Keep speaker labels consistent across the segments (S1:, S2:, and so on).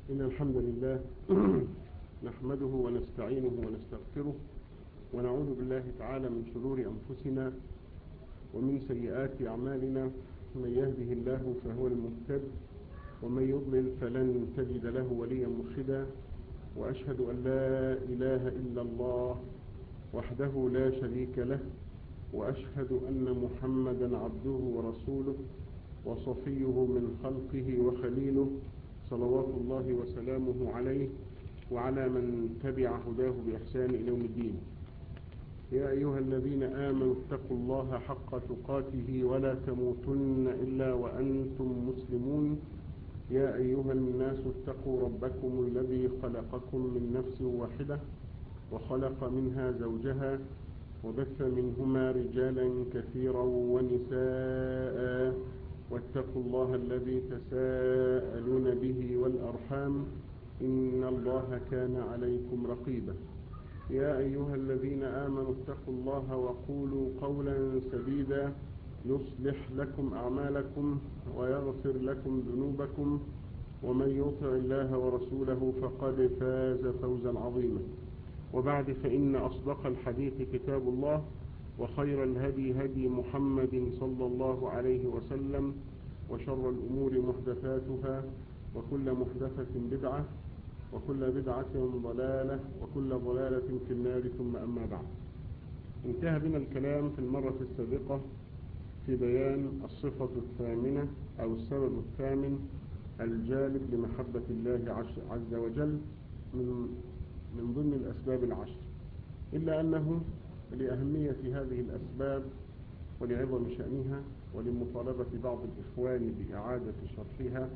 S1: إن الحمد لله نحمده ونستعينه ونستغفره ونعوذ بالله تعالى من شرور أنفسنا ومن سيئات أعمالنا من يهده الله فهو المهتد ومن يضلل فلن تجد له وليا مرشدا وأشهد أن لا إله إلا الله وحده لا شريك له وأشهد أن محمدا عبده ورسوله وصفيه من خلقه وخليله صلوات الله وسلامه عليه وعلى من تبع هداه بإحسان إلى يوم الدين يا أيها الذين آمنوا اتقوا الله حق تقاته ولا تموتن إلا وأنتم مسلمون يا أيها الناس اتقوا ربكم الذي خلقكم من نفس واحدة وخلق منها زوجها وبث منهما رجالا كثيرا ونساء واتقوا الله الذي تساءلون به والأرحام إن الله كان عليكم رقيبا يا أيها الذين آمنوا اتقوا الله وقولوا قولا سديدا يصلح لكم أعمالكم ويغفر لكم ذنوبكم ومن يطع الله ورسوله فقد فاز فوزا عظيما وبعد فإن أصدق الحديث كتاب الله وخير الهدي هدي محمد صلى الله عليه وسلم وشر الأمور محدثاتها وكل محدثة بدعة وكل بدعة ضلالة وكل ضلالة في النار ثم أما بعد انتهى بنا الكلام في المرة السابقة في بيان الصفة الثامنة أو السبب الثامن الجالب لمحبة الله عز وجل من من ضمن الأسباب العشر إلا أنه لأهمية هذه الأسباب ولعظم شأنها ولمطالبة بعض الإخوان بإعادة شرحها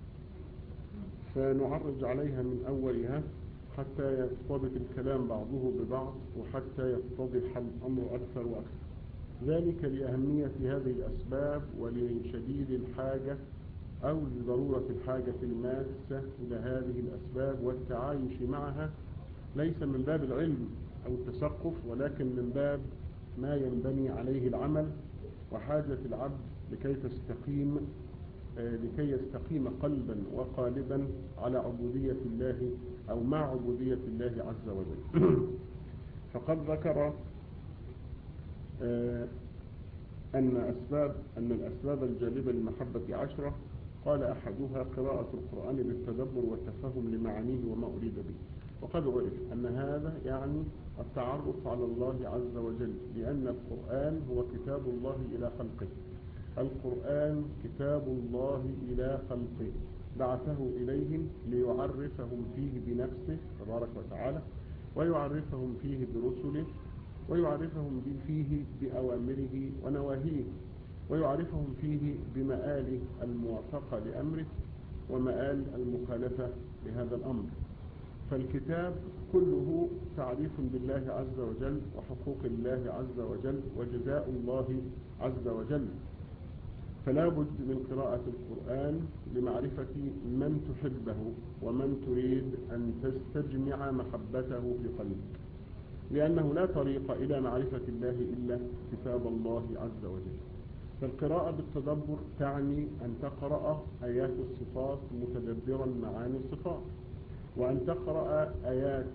S1: فنعرج عليها من أولها حتى يرتبط الكلام بعضه ببعض وحتى يتضح الأمر أكثر وأكثر ذلك لأهمية هذه الأسباب ولشديد الحاجة أو لضرورة الحاجة الماسة إلى هذه الأسباب والتعايش معها ليس من باب العلم أو التثقف ولكن من باب ما ينبني عليه العمل وحاجة العبد لكي تستقيم لكي يستقيم قلبا وقالبا على عبودية الله أو مع عبودية الله عز وجل فقد ذكر أن أسباب أن الأسباب الجالبة للمحبة عشرة قال أحدها قراءة القرآن بالتدبر والتفهم لمعانيه وما أريد به وقد عرف أن هذا يعني التعرف على الله عز وجل لأن القرآن هو كتاب الله إلى خلقه القرآن كتاب الله إلى خلقه بعثه إليهم ليعرفهم فيه بنفسه تبارك وتعالى ويعرفهم فيه برسله ويعرفهم فيه بأوامره ونواهيه ويعرفهم فيه بمآل الموافقة لأمره ومآل المخالفة لهذا الأمر فالكتاب كله تعريف بالله عز وجل وحقوق الله عز وجل وجزاء الله عز وجل فلا بد من قراءة القرآن لمعرفة من تحبه ومن تريد أن تستجمع محبته في قلبك لأنه لا طريق إلى معرفة الله إلا كتاب الله عز وجل فالقراءة بالتدبر تعني أن تقرأ آيات الصفات متدبرا معاني الصفات وأن تقرأ آيات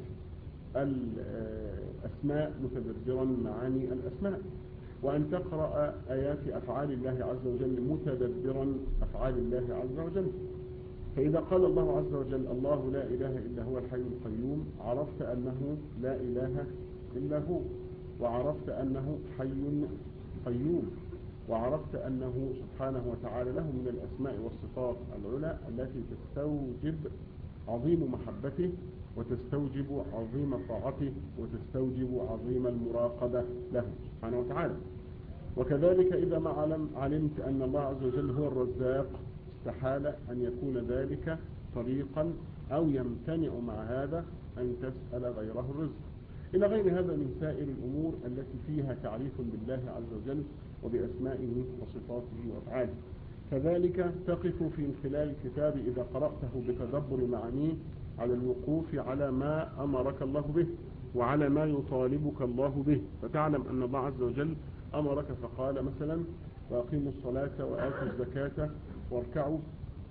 S1: الأسماء متدبرا معاني الأسماء وأن تقرأ آيات أفعال الله عز وجل متدبرا أفعال الله عز وجل فإذا قال الله عز وجل الله لا إله إلا هو الحي القيوم عرفت أنه لا إله إلا هو وعرفت أنه حي قيوم وعرفت أنه سبحانه وتعالى له من الأسماء والصفات العلى التي تستوجب عظيم محبته وتستوجب عظيم طاعته وتستوجب عظيم المراقبة له سبحانه وتعالى وكذلك إذا ما علم علمت أن الله عز وجل هو الرزاق استحال أن يكون ذلك طريقا أو يمتنع مع هذا أن تسأل غيره الرزق إلى غير هذا من سائر الأمور التي فيها تعريف بالله عز وجل وبأسمائه وصفاته وأفعاله كذلك تقف في خلال الكتاب إذا قرأته بتدبر معانيه على الوقوف على ما أمرك الله به وعلى ما يطالبك الله به فتعلم أن الله عز وجل أمرك فقال مثلا وأقيموا الصلاة وآتوا الزكاة واركعوا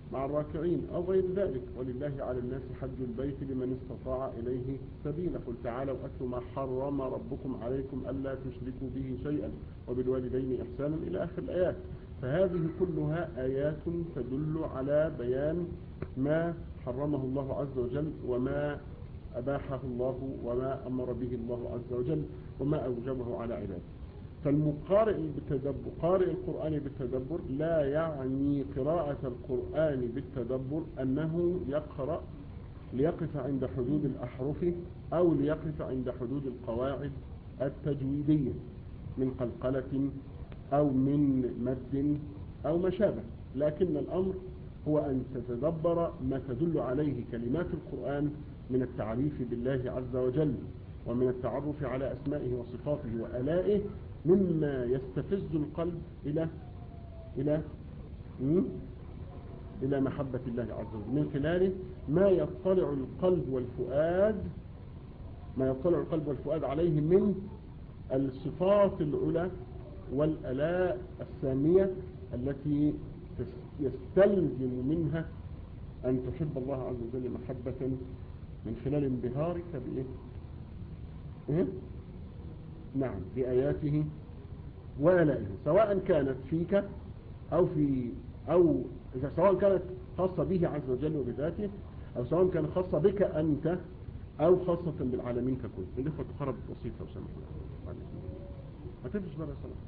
S1: مع الراكعين أو غير ذلك ولله على الناس حج البيت لمن استطاع إليه سبيلا قل تعالوا أتلوا ما حرم ربكم عليكم ألا تشركوا به شيئا وبالوالدين إحسانا إلى آخر الآيات فهذه كلها آيات تدل على بيان ما حرمه الله عز وجل وما أباحه الله وما أمر به الله عز وجل وما أوجبه على عباده فالمقارئ بالتدبر قارئ القرآن بالتدبر لا يعني قراءة القرآن بالتدبر أنه يقرأ ليقف عند حدود الأحرف أو ليقف عند حدود القواعد التجويدية من قلقلة أو من مد أو ما شابه لكن الأمر هو أن تتدبر ما تدل عليه كلمات القرآن من التعريف بالله عز وجل ومن التعرف على أسمائه وصفاته وألائه مما يستفز القلب إلى إلى إلى محبة الله عز وجل من خلاله ما يطلع القلب والفؤاد ما يطلع القلب والفؤاد عليه من الصفات العلى والألاء السامية التي يستلزم منها أن تحب الله عز وجل محبة من خلال انبهارك بإيه؟ إيه؟ نعم بآياته وآلائه سواء كانت فيك أو في أو إذا سواء كانت خاصة به عز وجل وبذاته أو سواء كانت خاصة بك أنت أو خاصة بالعالمين ككل الإخوة تخرب بسيطة وسمحنا ما تفش بقى سلام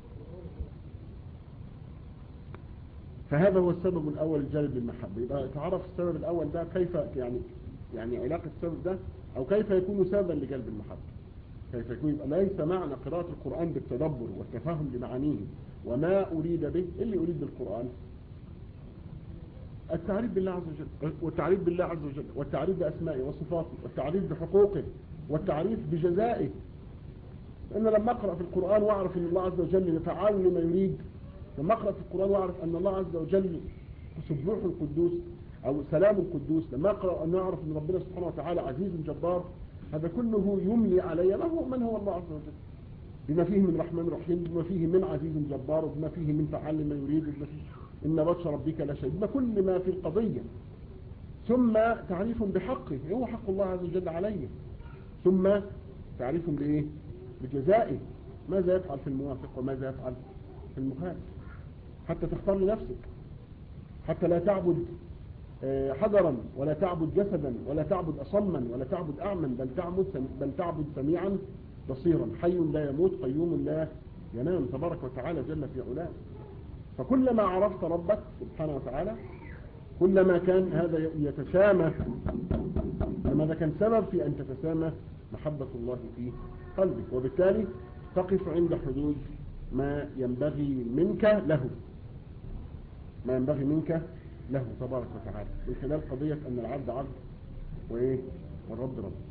S1: فهذا هو السبب الأول جلب المحبة يبقى تعرف السبب الأول ده كيف يعني يعني علاقة السبب ده أو كيف يكون سببا لجلب المحبة كيف يكون يبقى ليس معنى قراءة القرآن بالتدبر والتفاهم لمعانيه وما أريد به اللي أريد بالقرآن التعريف بالله عز وجل والتعريف بالله عز وجل والتعريف بأسمائه وصفاته والتعريف بحقوقه والتعريف بجزائه لأن لما أقرأ في القرآن وأعرف أن الله عز وجل فعال لما يريد لما أقرأ في القرآن وأعرف أن الله عز وجل سبوح القدوس أو سلام القدوس لما أقرأ أن أعرف أن ربنا سبحانه وتعالى عزيز جبار هذا كله يملي علي ما هو من هو الله عز وجل بما فيه من رحمن رحيم بما فيه من عزيز جبار وبما فيه من فعال ما يريد وبما فيه إن بطش ربك لشيء بما كل ما في القضية ثم تعريف بحقه هو حق الله عز وجل علي ثم تعريف بإيه بجزائه ماذا يفعل في الموافق وماذا يفعل في المخالف حتى تختار لنفسك حتى لا تعبد حجرا ولا تعبد جسدا ولا تعبد أصما ولا تعبد أعمى بل تعبد بل تعبد سميعا بصيرا حي لا يموت قيوم لا ينام تبارك وتعالى جل في علاه فكلما عرفت ربك سبحانه وتعالى كلما كان هذا يتسامى هذا كان سبب في أن تتسامى محبة الله في قلبك وبالتالي تقف عند حدود ما ينبغي منك له ما ينبغي منك له تبارك وتعالى من خلال قضية أن العبد عبد وإيه والرب رب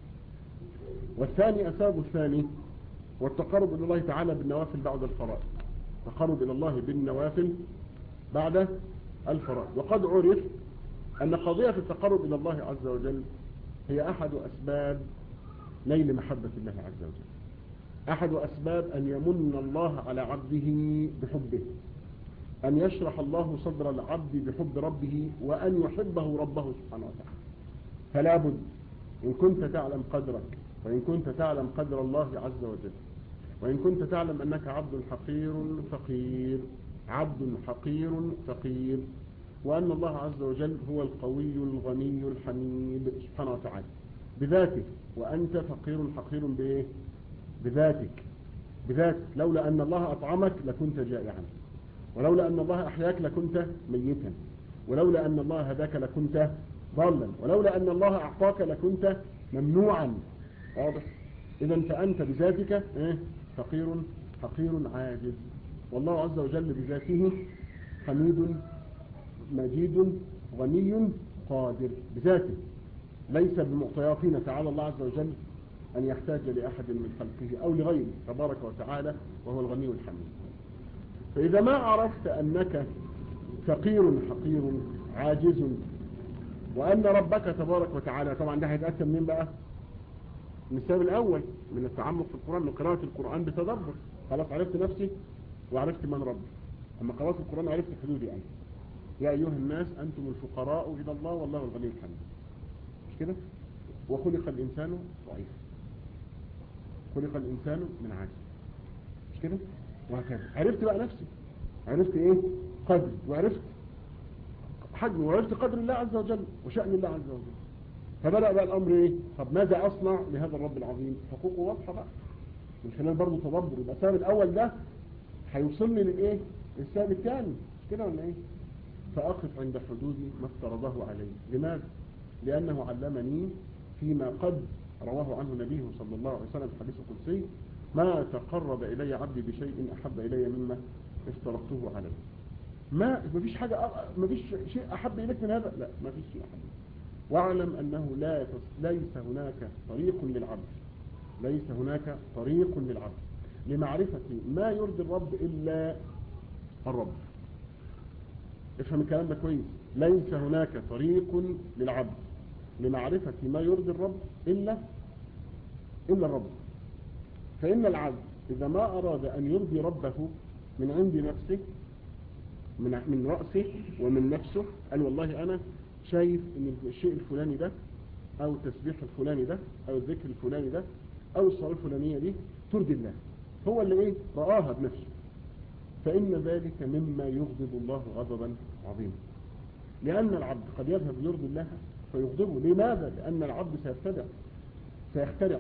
S1: والثاني أسباب الثاني والتقرب إلى الله تعالى بالنوافل بعد الفرائض التقرب إلى الله بالنوافل بعد الفرائض وقد عرف أن قضية التقرب إلى الله عز وجل هي أحد أسباب نيل محبة الله عز وجل أحد أسباب أن يمن الله على عبده بحبه أن يشرح الله صدر العبد بحب ربه وأن يحبه ربه سبحانه وتعالى فلا بد إن كنت تعلم قدرك وإن كنت تعلم قدر الله عز وجل وإن كنت تعلم أنك عبد حقير فقير عبد حقير فقير وأن الله عز وجل هو القوي الغني الحميد سبحانه وتعالى بذاته وأنت فقير حقير بإيه بذاتك بذاتك لولا أن الله أطعمك لكنت جائعا ولولا أن الله أحياك لكنت ميتا ولولا أن الله هداك لكنت ضالا ولولا أن الله أعطاك لكنت ممنوعا واضح إذا فأنت بذاتك فقير حقير عاجز والله عز وجل بذاته حميد مجيد غني قادر بذاته ليس بمعطياتنا تعالى الله عز وجل أن يحتاج لأحد من خلقه أو لغيره تبارك وتعالى وهو الغني الحميد فإذا ما عرفت أنك فقير حقير عاجز وأن ربك تبارك وتعالى طبعا ده هيتأتى منين بقى من السبب الأول من التعمق في القرآن من قراءة القرآن بتدبر خلاص عرفت نفسي وعرفت من ربي أما قراءة القرآن عرفت حدودي أنا يا أيها الناس أنتم الفقراء إلى الله والله الغني الحميد مش كده وخلق الإنسان ضعيفا خلق الإنسان من عاجز مش كده وهكذا عرفت بقى نفسي عرفت ايه قدر وعرفت حجم وعرفت قدر الله عز وجل وشأن الله عز وجل فبدأ بقى الأمر ايه طب ماذا أصنع لهذا الرب العظيم حقوقه واضحة بقى من خلال برضه تدبر يبقى السبب الأول ده هيوصلني للايه السبب الثاني مش كده ولا ايه فأقف عند حدود ما افترضه علي لماذا لأنه علمني فيما قد رواه عنه نبيه صلى الله عليه وسلم في حديث قدسي ما تقرب إلي عبدي بشيء أحب إلي مما افترضته عليه ما مفيش حاجة مفيش شيء أحب إليك من هذا لا مفيش شيء أحب واعلم أنه لا ليس هناك طريق للعبد ليس هناك طريق للعبد لمعرفة ما يرضي الرب إلا الرب افهم الكلام ده كويس ليس هناك طريق للعبد لمعرفة ما يرضي الرب إلا إلا الرب فإن العبد إذا ما أراد أن يرضي ربه من عند نفسه من من رأسه ومن نفسه قال والله أنا شايف إن الشيء الفلاني ده أو التسبيح الفلاني ده أو الذكر الفلاني ده أو الصلاة الفلانية دي ترضي الله هو اللي إيه رآها بنفسه فإن ذلك مما يغضب الله غضبا عظيما لأن العبد قد يذهب يرضي الله فيغضبه لماذا؟ لأن العبد سيبتدع سيخترع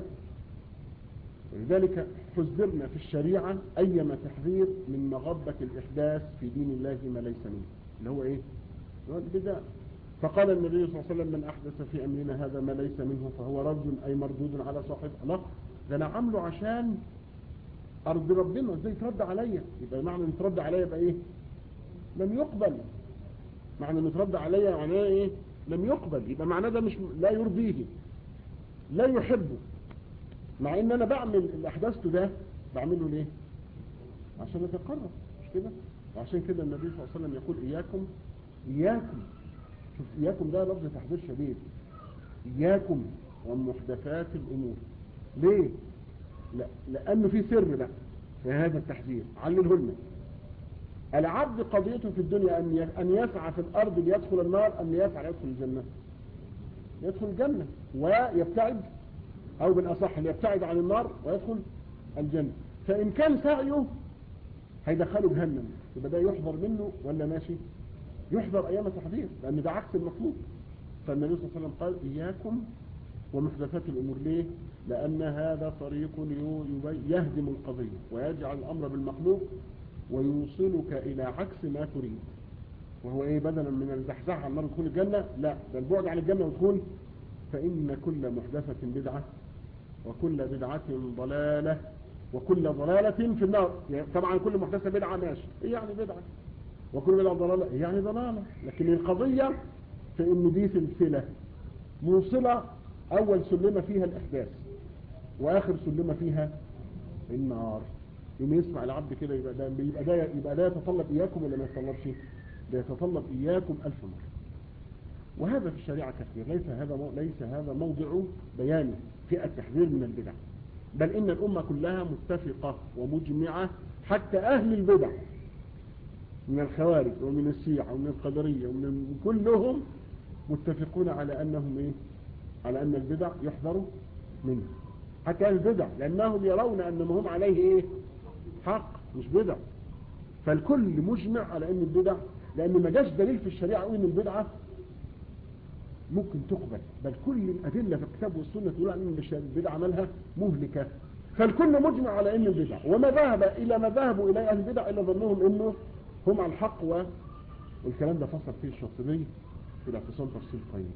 S1: ولذلك حذرنا في الشريعة أيما تحذير من مغبة الإحداث في دين الله ما ليس منه اللي هو إيه؟ هو البداء فقال النبي صلى الله عليه وسلم من أحدث في أمرنا هذا ما ليس منه فهو رد أي مردود على صاحبه لا ده أنا عامله عشان أرض ربنا ازاي يترد عليا يبقى معنى ان يترد عليا يبقى إيه لم يقبل معنى ان يترد عليا معناه إيه لم يقبل يبقى معناه ده مش لا يرضيه لا يحبه مع ان انا بعمل اللي احدثته ده بعمله ليه عشان اتقرب مش كده وعشان كده النبي صلى الله عليه وسلم يقول اياكم اياكم شوف اياكم ده لفظ تحذير شديد اياكم ومحدثات الامور ليه لا لانه في سر بقى في هذا التحذير علله لنا العبد قضيته في الدنيا ان ان يسعى في الارض ليدخل النار ام يسعى ليدخل الجنه يدخل الجنه ويبتعد او بالاصح يبتعد عن النار ويدخل الجنه فان كان سعيه هيدخله جهنم يبقى ده يحضر منه ولا ماشي يحضر ايام التحذير لان ده عكس المطلوب فالنبي صلى الله عليه وسلم قال اياكم ومحدثات الامور ليه لان هذا طريق يهدم القضيه ويجعل الامر بالمخلوق ويوصلك الى عكس ما تريد وهو ايه بدلا من الزحزح عن النار دخول الجنه لا ده البعد عن الجنه ودخول فان كل محدثه بدعه وكل بدعه ضلاله وكل ضلاله في النار يعني طبعا كل محدثه بدعه ماشي ايه يعني بدعه وكل بدعه ضلاله إيه يعني ضلاله لكن القضيه في ان دي سلسله موصله اول سلمه فيها الاحداث واخر سلمه فيها النار يوم يسمع العبد كده يبقى ده يبقى ده يبقى ده يتطلب اياكم ولا ما يتطلبش ده يتطلب اياكم الف مره وهذا في الشريعه كثير ليس هذا ليس هذا موضع بيان في التحذير من البدع بل ان الامه كلها متفقه ومجمعه حتى اهل البدع من الخوارج ومن الشيعة ومن القدرية ومن كلهم متفقون على انهم ايه على ان البدع يحذر منه حتى اهل البدع لانهم يرون ان ما هم عليه ايه حق مش بدع فالكل مجمع على ان البدع لان ما جاش دليل في الشريعه ان البدعه ممكن تقبل بل كل الادله في الكتاب والسنه تقول ان البدعه عملها مهلكه فالكل مجمع على ان البدع وما ذهب الى ما ذهبوا اليه اهل البدع الا ظنهم انه هم على الحق و... والكلام ده فصل فيه الشاطبي في الاعتصام تفصيل قيم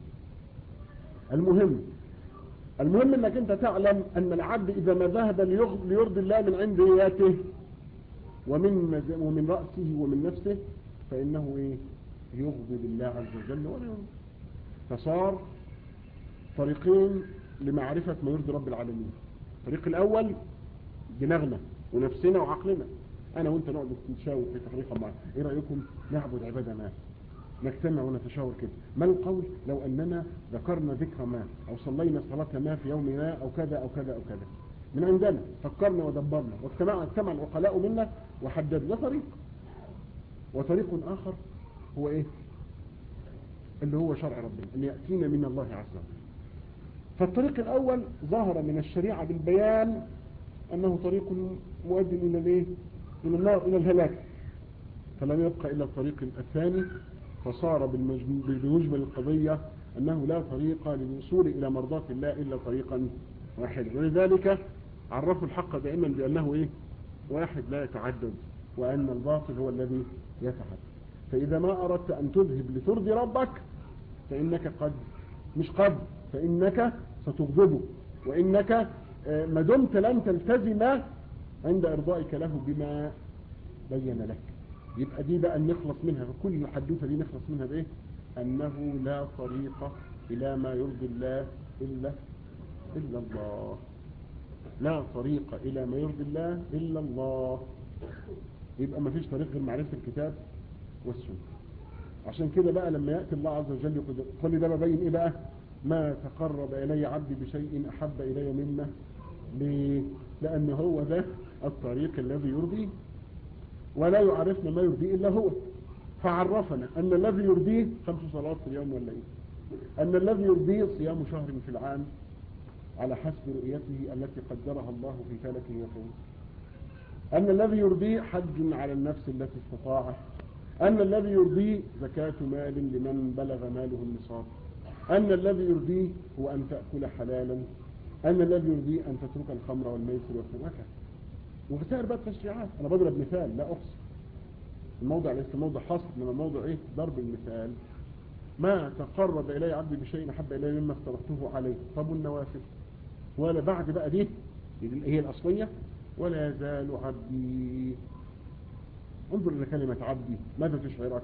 S1: المهم المهم انك انت تعلم ان العبد اذا ما ذهب ليرضي الله من عند ذاته ومن ومن رأسه ومن نفسه فإنه إيه يغضب الله عز وجل ولا يرضي فصار طريقين لمعرفة ما يرضي رب العالمين الطريق الأول دماغنا ونفسنا وعقلنا أنا وأنت نقعد نتشاور في تحريقا معنا إيه رأيكم نعبد عبادة ما نجتمع ونتشاور كده ما القول لو أننا ذكرنا ذكر ما أو صلينا صلاة ما في يوم ما أو كذا أو كذا أو كذا من عندنا فكرنا ودبرنا واجتمع اجتمع العقلاء منا وحددنا طريق وطريق آخر هو إيه اللي هو شرع ربنا أن يأتينا من الله عز وجل فالطريق الأول ظهر من الشريعة بالبيان أنه طريق مؤدي إلى الإيه؟ إلى النار إلى الهلاك فلم يبقى إلا الطريق الثاني فصار بمجمل القضية أنه لا طريق للوصول إلى مرضاة الله إلا طريقا واحدا ولذلك عرفوا الحق دائما بأنه إيه؟ واحد لا يتعدد وأن الباطل هو الذي يتعدد فإذا ما أردت أن تذهب لترضي ربك فإنك قد مش قد فإنك ستغضبه وإنك ما دمت لن تلتزم عند إرضائك له بما بين لك يبقى دي بقى نخلص منها كل الحدوثة دي نخلص منها بإيه أنه لا طريق إلى ما يرضي الله إلا إلا الله لا طريق إلى ما يرضي الله إلا الله يبقى ما فيش طريق غير معرفة الكتاب والسنة عشان كده بقى لما يأتي الله عز وجل يقول كل ده ببين إيه بقى ما تقرب إلي عبدي بشيء أحب إلي منه ليه؟ لأن هو ده الطريق الذي يرضيه ولا يعرفنا ما يرضيه إلا هو فعرفنا أن الذي يرضيه خمس صلوات في اليوم والليل أن الذي يرضيه صيام شهر في العام على حسب رؤيته التي قدرها الله في فلك يقول أن الذي يرضيه حج على النفس التي استطاعت أن الذي يرضيه زكاة مال لمن بلغ ماله النصاب أن الذي يرضيه هو أن تأكل حلالا أن الذي يرضيه أن تترك الخمر والميسر والسمكة وغسائر بقى التشريعات أنا بضرب مثال لا أحصي الموضع ليس موضع حصر من موضع إيه ضرب المثال ما تقرب إلي عبدي بشيء أحب إلي مما افترضته عليه طب النوافل ولا بعد بقى دي هي الأصلية ولا يزال عبدي انظر إلى كلمة عبدي ماذا تشعرك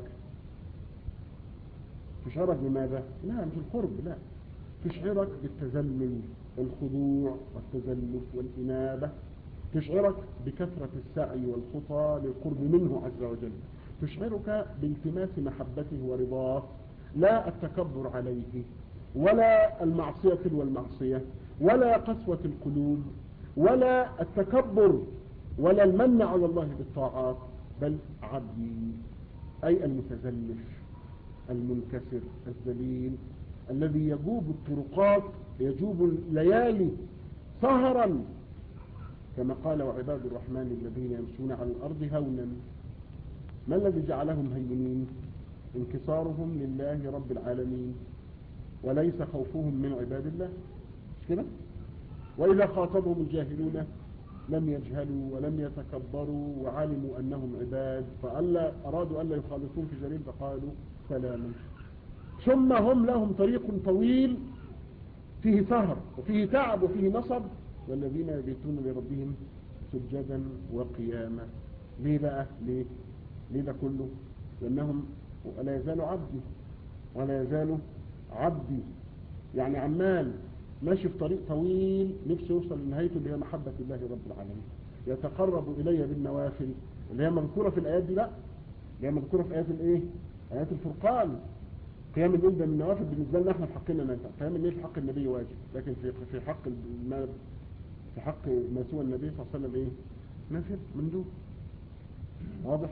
S1: تشعرك بماذا لا مش القرب لا تشعرك بالتذلل الخضوع والتزلف والإنابة تشعرك بكثرة السعي والخطى للقرب منه عز وجل تشعرك بالتماس محبته ورضاه لا التكبر عليه ولا المعصية والمعصية ولا قسوة القلوب ولا التكبر ولا المن على الله بالطاعات بل عبدي أي المتزلف المنكسر الذليل الذي يجوب الطرقات يجوب الليالي سهرا كما قال وعباد الرحمن الذين يمشون على الأرض هونا ما الذي جعلهم هينين انكسارهم لله رب العالمين وليس خوفهم من عباد الله مش كده وإذا خاطبهم الجاهلون لم يجهلوا ولم يتكبروا وعلموا أنهم عباد فألا أرادوا ألا يخالطون في جليل فقالوا سلاما ثم هم لهم طريق طويل فيه سهر وفيه تعب وفيه نصب والذين يبيتون لربهم سجدا وقياما ليه بقى ليه ليه ده كله لأنهم ولا يزال عبدي ولا يزال عبدي يعني عمال ماشي في طريق طويل نفسه يوصل لنهايته اللي هي محبة الله رب العالمين يتقرب إلي بالنوافل اللي هي مذكورة في الآيات دي لا اللي هي مذكورة في آيات الإيه آيات الفرقان قيام الليل ده من النوافل بالنسبة لنا احنا في حقنا ما ينفع قيام الليل في حق النبي واجب لكن في في حق ما في حق ما سوى النبي صلى الله عليه وسلم ايه نافل مندوب واضح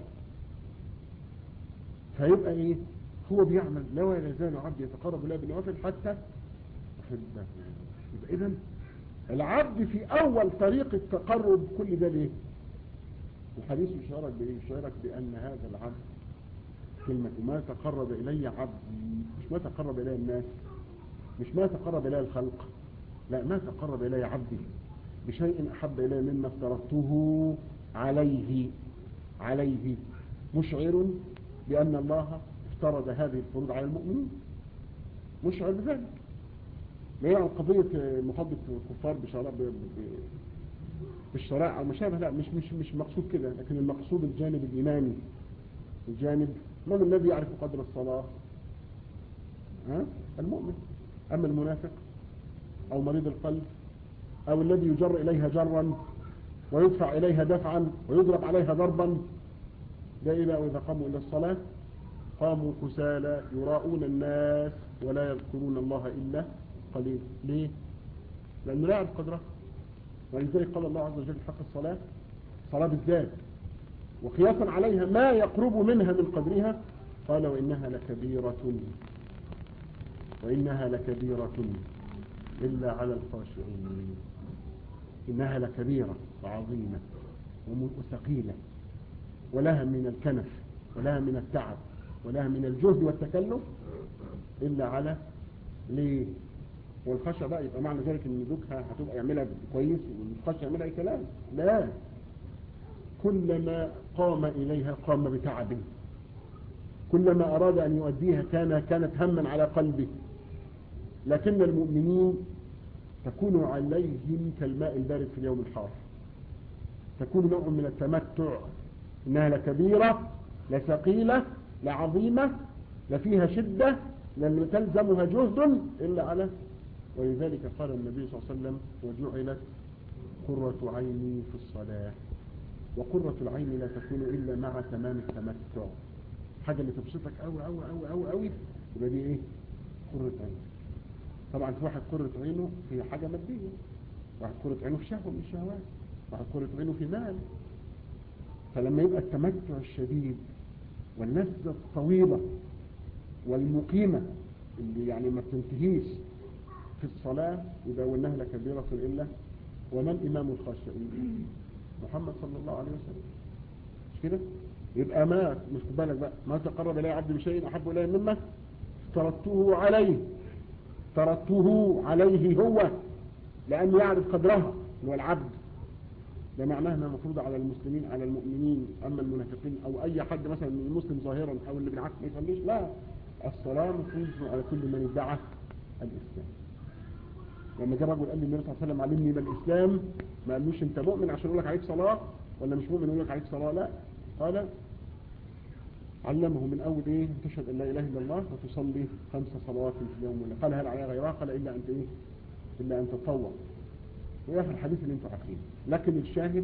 S1: فيبقى ايه هو بيعمل لا ولا يزال عبد يتقرب اليه بالنوافل حتى احبه يبقى اذا العبد في اول طريق التقرب كل ده ليه الحديث يشارك بايه يشارك بان هذا العبد كلمة ما تقرب إلي عبدي مش ما تقرب إلي الناس مش ما تقرب إلي الخلق لا ما تقرب إلي عبدي بشيء أحب إلي مما افترضته عليه عليه مشعر بأن الله افترض هذه الفروض على المؤمنين مشعر بذلك لا يعني قضية مخاطبة الكفار بشرع بالشرائع أو مشابه لا مش مش مش مقصود كده لكن المقصود الجانب الإيماني الجانب من الذي يعرف قدر الصلاة ها؟ المؤمن أما المنافق أو مريض القلب أو الذي يجر إليها جرا ويدفع إليها دفعا ويضرب عليها ضربا ده إلى وإذا قاموا إلى الصلاة قاموا كسالى يراؤون الناس ولا يذكرون الله إلا قليل ليه؟ لأنه لا يعرف قدره ولذلك قال الله عز وجل في حق الصلاة صلاة بالذات وقياسا عليها ما يقرب منها من قدرها قال وإنها لكبيرة وإنها لكبيرة إلا على الخاشعين إنها لكبيرة وعظيمة وثقيلة ولها من الكنف ولها من التعب ولها من الجهد والتكلف إلا على ليه والخشع بقى يبقى معنى ذلك ان زوجها هتبقى يعملها كويس والخشع يعملها اي كلام لا كلما قام اليها قام بتعب كلما اراد ان يؤديها كان كانت هما على قلبه لكن المؤمنين تكون عليهم كالماء البارد في اليوم الحار تكون نوع من التمتع انها لكبيرة لثقيلة لعظيمة لفيها شدة لم تلزمها جهد إلا على ولذلك قال النبي صلى الله عليه وسلم وجعلت قرة عيني في الصلاة وقرة العين لا تكون إلا مع تمام التمتع حاجة اللي تبسطك أوي أوي أوي أوي أوي يبقى دي إيه قرة عين طبعا في واحد قرة عينه في حاجة مادية واحد قرة عينه في شهوة من الشهوات واحد قرة عينه في مال فلما يبقى التمتع الشديد واللذة الطويلة والمقيمة اللي يعني ما بتنتهيش في الصلاة يبقى وانها لكبيرة إلا ومن إمام الخاشعين محمد صلى الله عليه وسلم مش كده يبقى ما مش بالك بقى ما تقرب إلي عبد بشيء أحب إليه مما افترضته عليه افترضته عليه هو لأنه يعرف قدرها هو العبد ده معناه انها مفروضة على المسلمين على المؤمنين اما المنافقين او اي حد مثلا من المسلم ظاهرا او اللي بالعكس ما يصليش لا الصلاة مفروض على كل من ادعى الاسلام لما جاء رجل قال لي النبي صلى الله عليه وسلم علمني ما الاسلام ما قالوش انت مؤمن عشان يقول لك عليك صلاة ولا مش مؤمن يقول لك عليك صلاة لا قال علمه من اول ايه تشهد ان لا اله الا الله وتصلي خمس صلوات في اليوم ولا قال هل عليها غيرها قال الا انت ايه الا ان تتطوع وهي الحديث اللي انتم عارفينه لكن الشاهد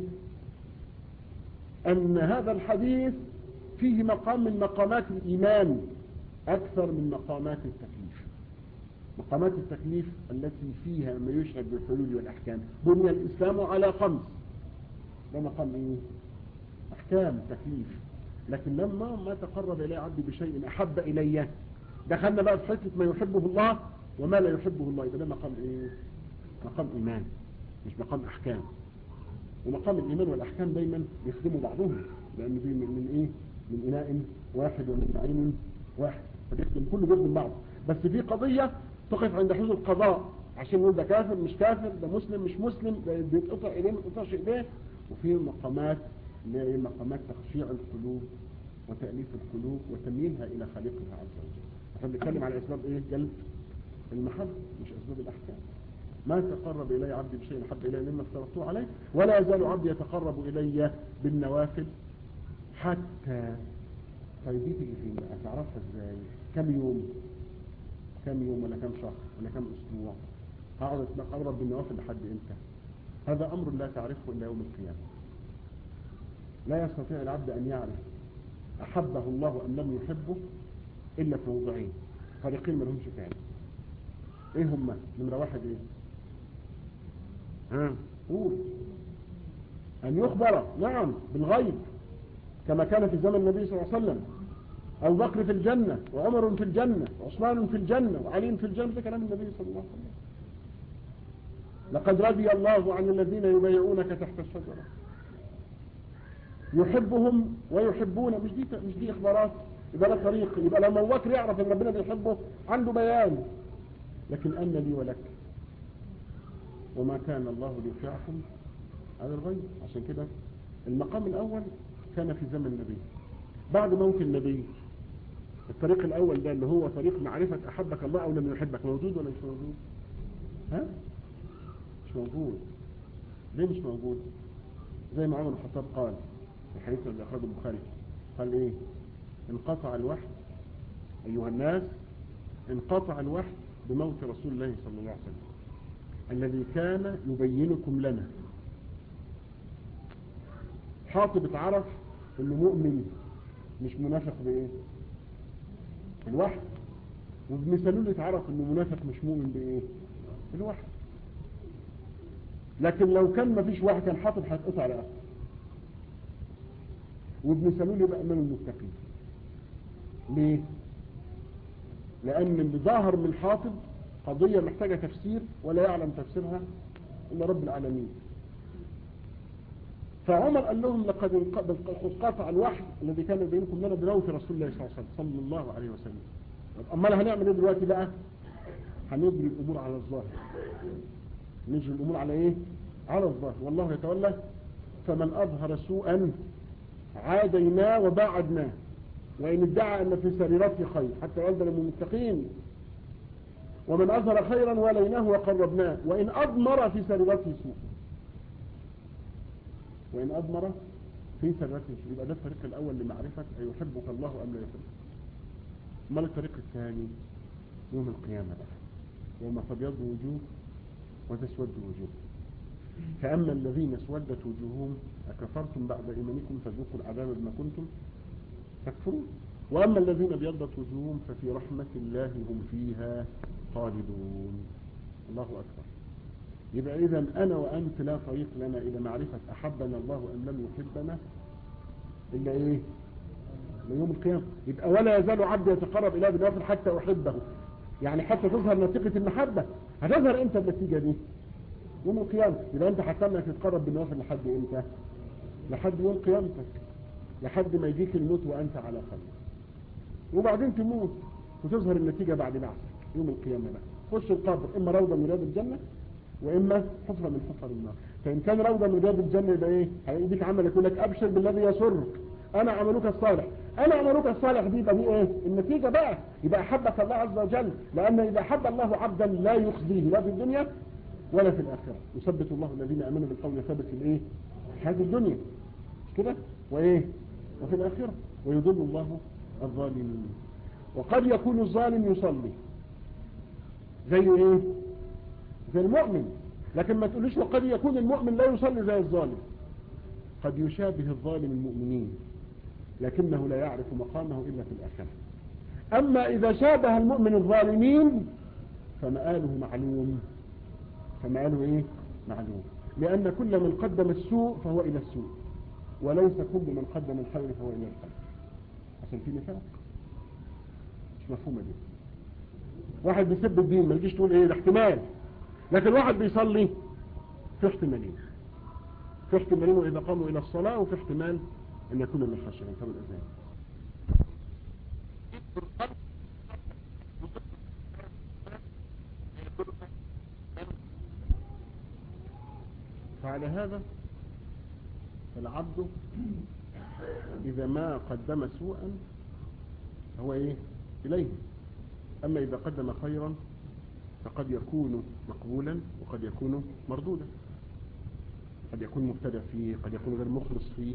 S1: ان هذا الحديث فيه مقام من مقامات الايمان اكثر من مقامات التكليف مقامات التكليف التي فيها ما يشهد بالحلول والاحكام بني الاسلام على خمس ده مقام ايه احكام تكليف لكن لما ما تقرب الي عبدي بشيء احب الي دخلنا بقى في حته ما يحبه الله وما لا يحبه الله يبقى ده مقام ايه مقام ايمان مش مقام احكام ومقام الايمان والاحكام دايما يخدموا بعضهم لان دي من, من ايه من اناء واحد ومن عين واحد فبيخدم كله بيخدم بعض بس في قضية تقف عند حدود القضاء عشان نقول ده كافر مش كافر ده مسلم مش مسلم ده بيتقطع ايديه ما بيتقطعش ايديه وفي مقامات اللي هي مقامات تخشيع القلوب وتأليف القلوب وتمييلها الى خالقها عز وجل احنا بنتكلم على اسباب ايه جلب المحبة مش اسباب الاحكام ما تقرب إلي عبدي بشيء حب إلي مما افترضته عليه ولا يزال عبدي يتقرب إلي بالنوافل حتى طيب دي تيجي فين بقى تعرفها ازاي كم يوم كم يوم ولا كم شهر ولا كم اسبوع هقعد اتقرب بالنوافل لحد امتى هذا امر لا تعرفه الا يوم القيامه لا يستطيع العبد ان يعرف احبه الله ام لم يحبه الا في موضعين طريقين ما لهمش فعل ايه هما نمره واحد ايه ها قول ان يخبر نعم بالغيب كما كان في زمن النبي صلى الله عليه وسلم أبو بكر في الجنة وعمر في الجنة وعثمان في الجنة وعلي في الجنة ده كلام النبي صلى الله عليه وسلم لقد رضي الله عن الذين يبايعونك تحت الشجرة يحبهم ويحبون مش دي مش دي اخبارات يبقى له طريق يبقى لما ابو بكر يعرف ان ربنا بيحبه عنده بيان لكن ان لي ولك وما كان الله ليطيعكم على الغيب عشان كده المقام الاول كان في زمن النبي بعد موت النبي الطريق الاول ده اللي هو طريق معرفة احبك الله او لم يحبك موجود ولا مش موجود ها مش موجود ليه مش موجود زي ما عمر الخطاب قال في الحديث اللي اخرجه البخاري قال ايه انقطع الوحي ايها الناس انقطع الوحي بموت رسول الله صلى الله عليه وسلم الذي كان يبينكم لنا حاطب اتعرف انه مؤمن مش منافق بايه الوحي وابن سلول اتعرف انه منافق مش مؤمن بايه الوحي لكن لو كان مفيش وحي كان حاطب هيتقطع رقبته وابن سلول يبقى امام المتقين ليه لأن اللي ظاهر من حافظ قضية محتاجة تفسير ولا يعلم تفسيرها إلا رب العالمين فعمر قال لهم لقد انقطع الوحي الذي كان بينكم لنا بموت رسول الله صلى الله عليه وسلم صلى الله عليه وسلم امال هنعمل ايه دلوقتي بقى هنجري الامور على الظاهر نجري الامور على ايه على الظاهر والله يتولى فمن اظهر سوءا عاديناه وباعدناه وان ادعى ان في سريرته خير حتى يلزم المتقين ومن اظهر خيرا وليناه وقربناه وان اضمر في سريرته سوء وإن أضمر في سرته يبقى ده الطريق الأول لمعرفة أيحبك الله أم لا يحبك ما الطريق الثاني يوم القيامة بقى يوم تبيض وجوه وتسود وجوه فأما الذين اسودت وجوههم أكفرتم بعد إيمانكم فذوقوا العذاب بما كنتم تكفرون وأما الذين ابيضت وجوههم ففي رحمة الله هم فيها خالدون الله أكبر يبقى إذا أنا وأنت لا طريق لنا إلى معرفة أحبنا الله أم لم يحبنا إلا إيه ليوم القيامة يبقى ولا يزال عبد يتقرب إلى بنوافل حتى أحبه يعني حتى تظهر نتيجة المحبة هتظهر إمتى النتيجة دي يوم القيامة يبقى أنت حتى تتقرب بالنوافل لحد إمتى لحد يوم قيامتك لحد ما يجيك الموت وأنت على خير وبعدين تموت وتظهر النتيجة بعد بعثك يوم القيامة بقى خش القبر إما روضة من رياض الجنة وإما حفرة من حفر النار فإن كان روضة من رياض الجنة يبقى إيه هيديك عمل يقول لك أبشر بالذي يسرك أنا عملك الصالح أنا عملك الصالح دي يبقى دي إيه النتيجة بقى يبقى أحبك الله عز وجل لأن إذا أحب الله عبدا لا يخزيه لا في الدنيا ولا في الآخرة يثبت الله الذين آمنوا بالقول ثابت في الإيه هذه الدنيا مش كده وإيه وفي الآخرة ويضل الله الظالمين وقد يكون الظالم يصلي زي إيه زي المؤمن لكن ما تقوليش وقد يكون المؤمن لا يصلي زي الظالم قد يشابه الظالم المؤمنين لكنه لا يعرف مقامه إلا في الآخرة أما إذا شابه المؤمن الظالمين فمآله معلوم فمآله إيه معلوم لأن كل من قدم السوء فهو إلى السوء وليس كل من قدم الخير فهو إلى الخير عشان في نفاق مش مفهومة دي واحد بيسب الدين ما تجيش تقول ايه ده احتمال لكن واحد بيصلي في احتمالين في احتمالين وإذا قاموا إلى الصلاة وفي احتمال أن يكون من الخشية طب الأذان فعلى هذا فالعبد إذا ما قدم سوءا هو إيه إليه أما إذا قدم خيرا فقد يكون مقبولا وقد يكون مردودا قد يكون مبتدع فيه قد يكون غير مخلص فيه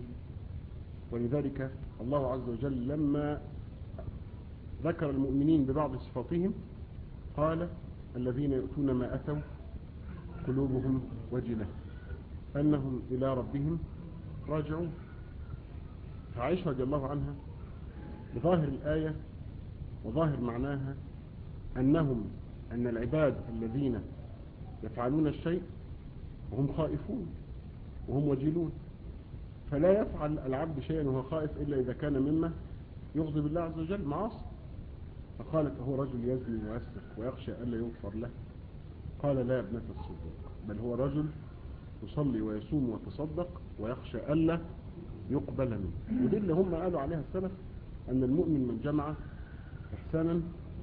S1: ولذلك الله عز وجل لما ذكر المؤمنين ببعض صفاتهم قال الذين يؤتون ما أتوا قلوبهم وجلة أنهم إلى ربهم راجعون فعائشة رضي الله عنها بظاهر الآية وظاهر معناها أنهم أن العباد الذين يفعلون الشيء وهم خائفون وهم وجلون فلا يفعل العبد شيئا وهو خائف إلا إذا كان مما يغضب الله عز وجل معاصي فقالت هو رجل يزني ويسرق ويخشى ألا يغفر له قال لا يا ابنة الصديق بل هو رجل يصلي ويصوم ويتصدق ويخشى ألا يقبل منه ودي اللي هم قالوا عليها السلف أن المؤمن من جمع إحسانا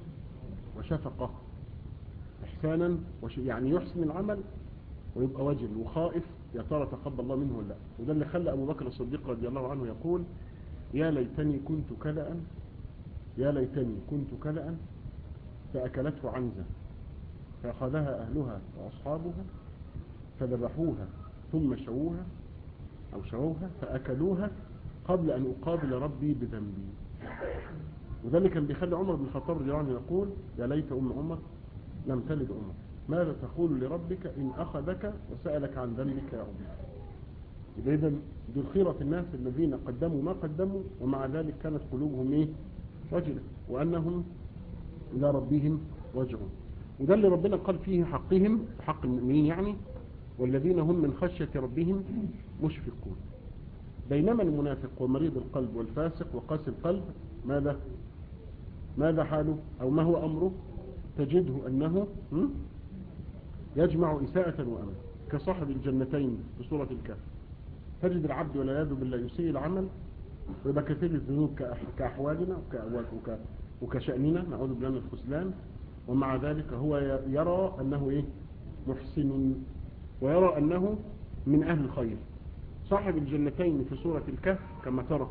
S1: وشفقة إحسانا وش يعني يحسن العمل ويبقى وجل وخائف يا ترى تقبل الله منه ولا لا وده اللي خلى أبو بكر الصديق رضي الله عنه يقول يا ليتني كنت كلأ يا ليتني كنت كلأ فأكلته عنزة فأخذها أهلها وأصحابها فذبحوها ثم شووها أو شووها فأكلوها قبل أن أقابل ربي بذنبي وده اللي كان بيخلي عمر بن الخطاب رضي الله عنه يقول يا ليت أم عمر لم تلد عمر ماذا تقول لربك إن أخذك وسألك عن ذنبك يا عمر يبقى إذا دول خيرة الناس الذين قدموا ما قدموا ومع ذلك كانت قلوبهم إيه وجلة وأنهم إلى ربهم راجعون وده اللي ربنا قال فيه حقهم حق المؤمنين يعني والذين هم من خشية ربهم مشفقون بينما المنافق ومريض القلب والفاسق وقاسي القلب ماذا ماذا حاله أو ما هو أمره تجده أنه م? يجمع إساءة وأمل كصاحب الجنتين في سورة الكهف تجد العبد والعياذ بالله يسيء العمل ويبقى كثير الذنوب كأح- كأحوالنا وكأ- وك- وكشأننا نعوذ بالله من الخذلان ومع ذلك هو ي- يرى أنه إيه محسن ويرى أنه من أهل الخير صاحب الجنتين في سورة الكهف كما ترى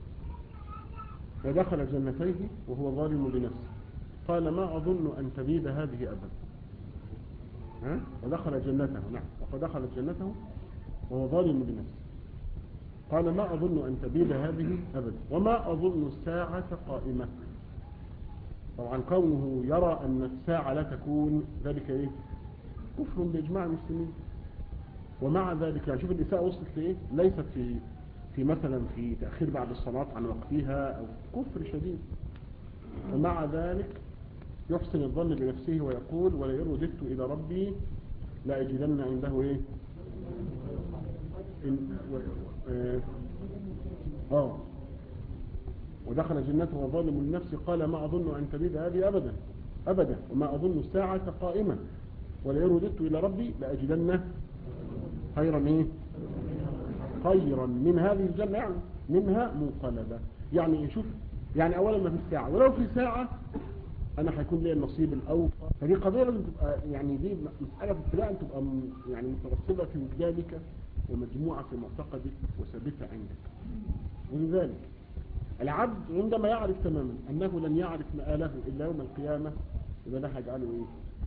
S1: ودخل جنتيه وهو ظالم لنفسه قال ما أظن أن تبيد هذه أبدا ها؟ ودخل جنته نعم وقد دخل جنته وهو ظالم لنفسه قال ما أظن أن تبيد هذه أبدا وما أظن الساعة قائمة طبعا كونه يرى أن الساعة لا تكون ذلك إيه كفر بإجماع المسلمين ومع ذلك يعني شوف الإساءة وصلت لإيه ليست في في مثلا في تأخير بعد الصلاة عن وقتها أو كفر شديد ومع ذلك يحسن الظن بنفسه ويقول ولئن رددت إلى ربي لأجدن عنده إيه إن و- آه آه. ودخل جنته وظالم لنفسه قال ما أظن أن تبيد هذه أبدا أبدا وما أظن الساعة قائمة ولئن رددت إلى ربي لأجدن خيرا إيه خيرا من هذه الجنة يعني منها منقلبة يعني شوف يعني أولا ما في الساعة ولو في ساعة أنا هيكون لي النصيب الأوفى فدي قضية لازم تبقى يعني دي مسألة ابتداء تبقى م- يعني مترسبة في وجدانك ومجموعة في معتقدك وثابتة عندك ولذلك العبد عندما يعرف تماما أنه لن يعرف مآله إلا يوم القيامة يبقى ده هيجعله إيه؟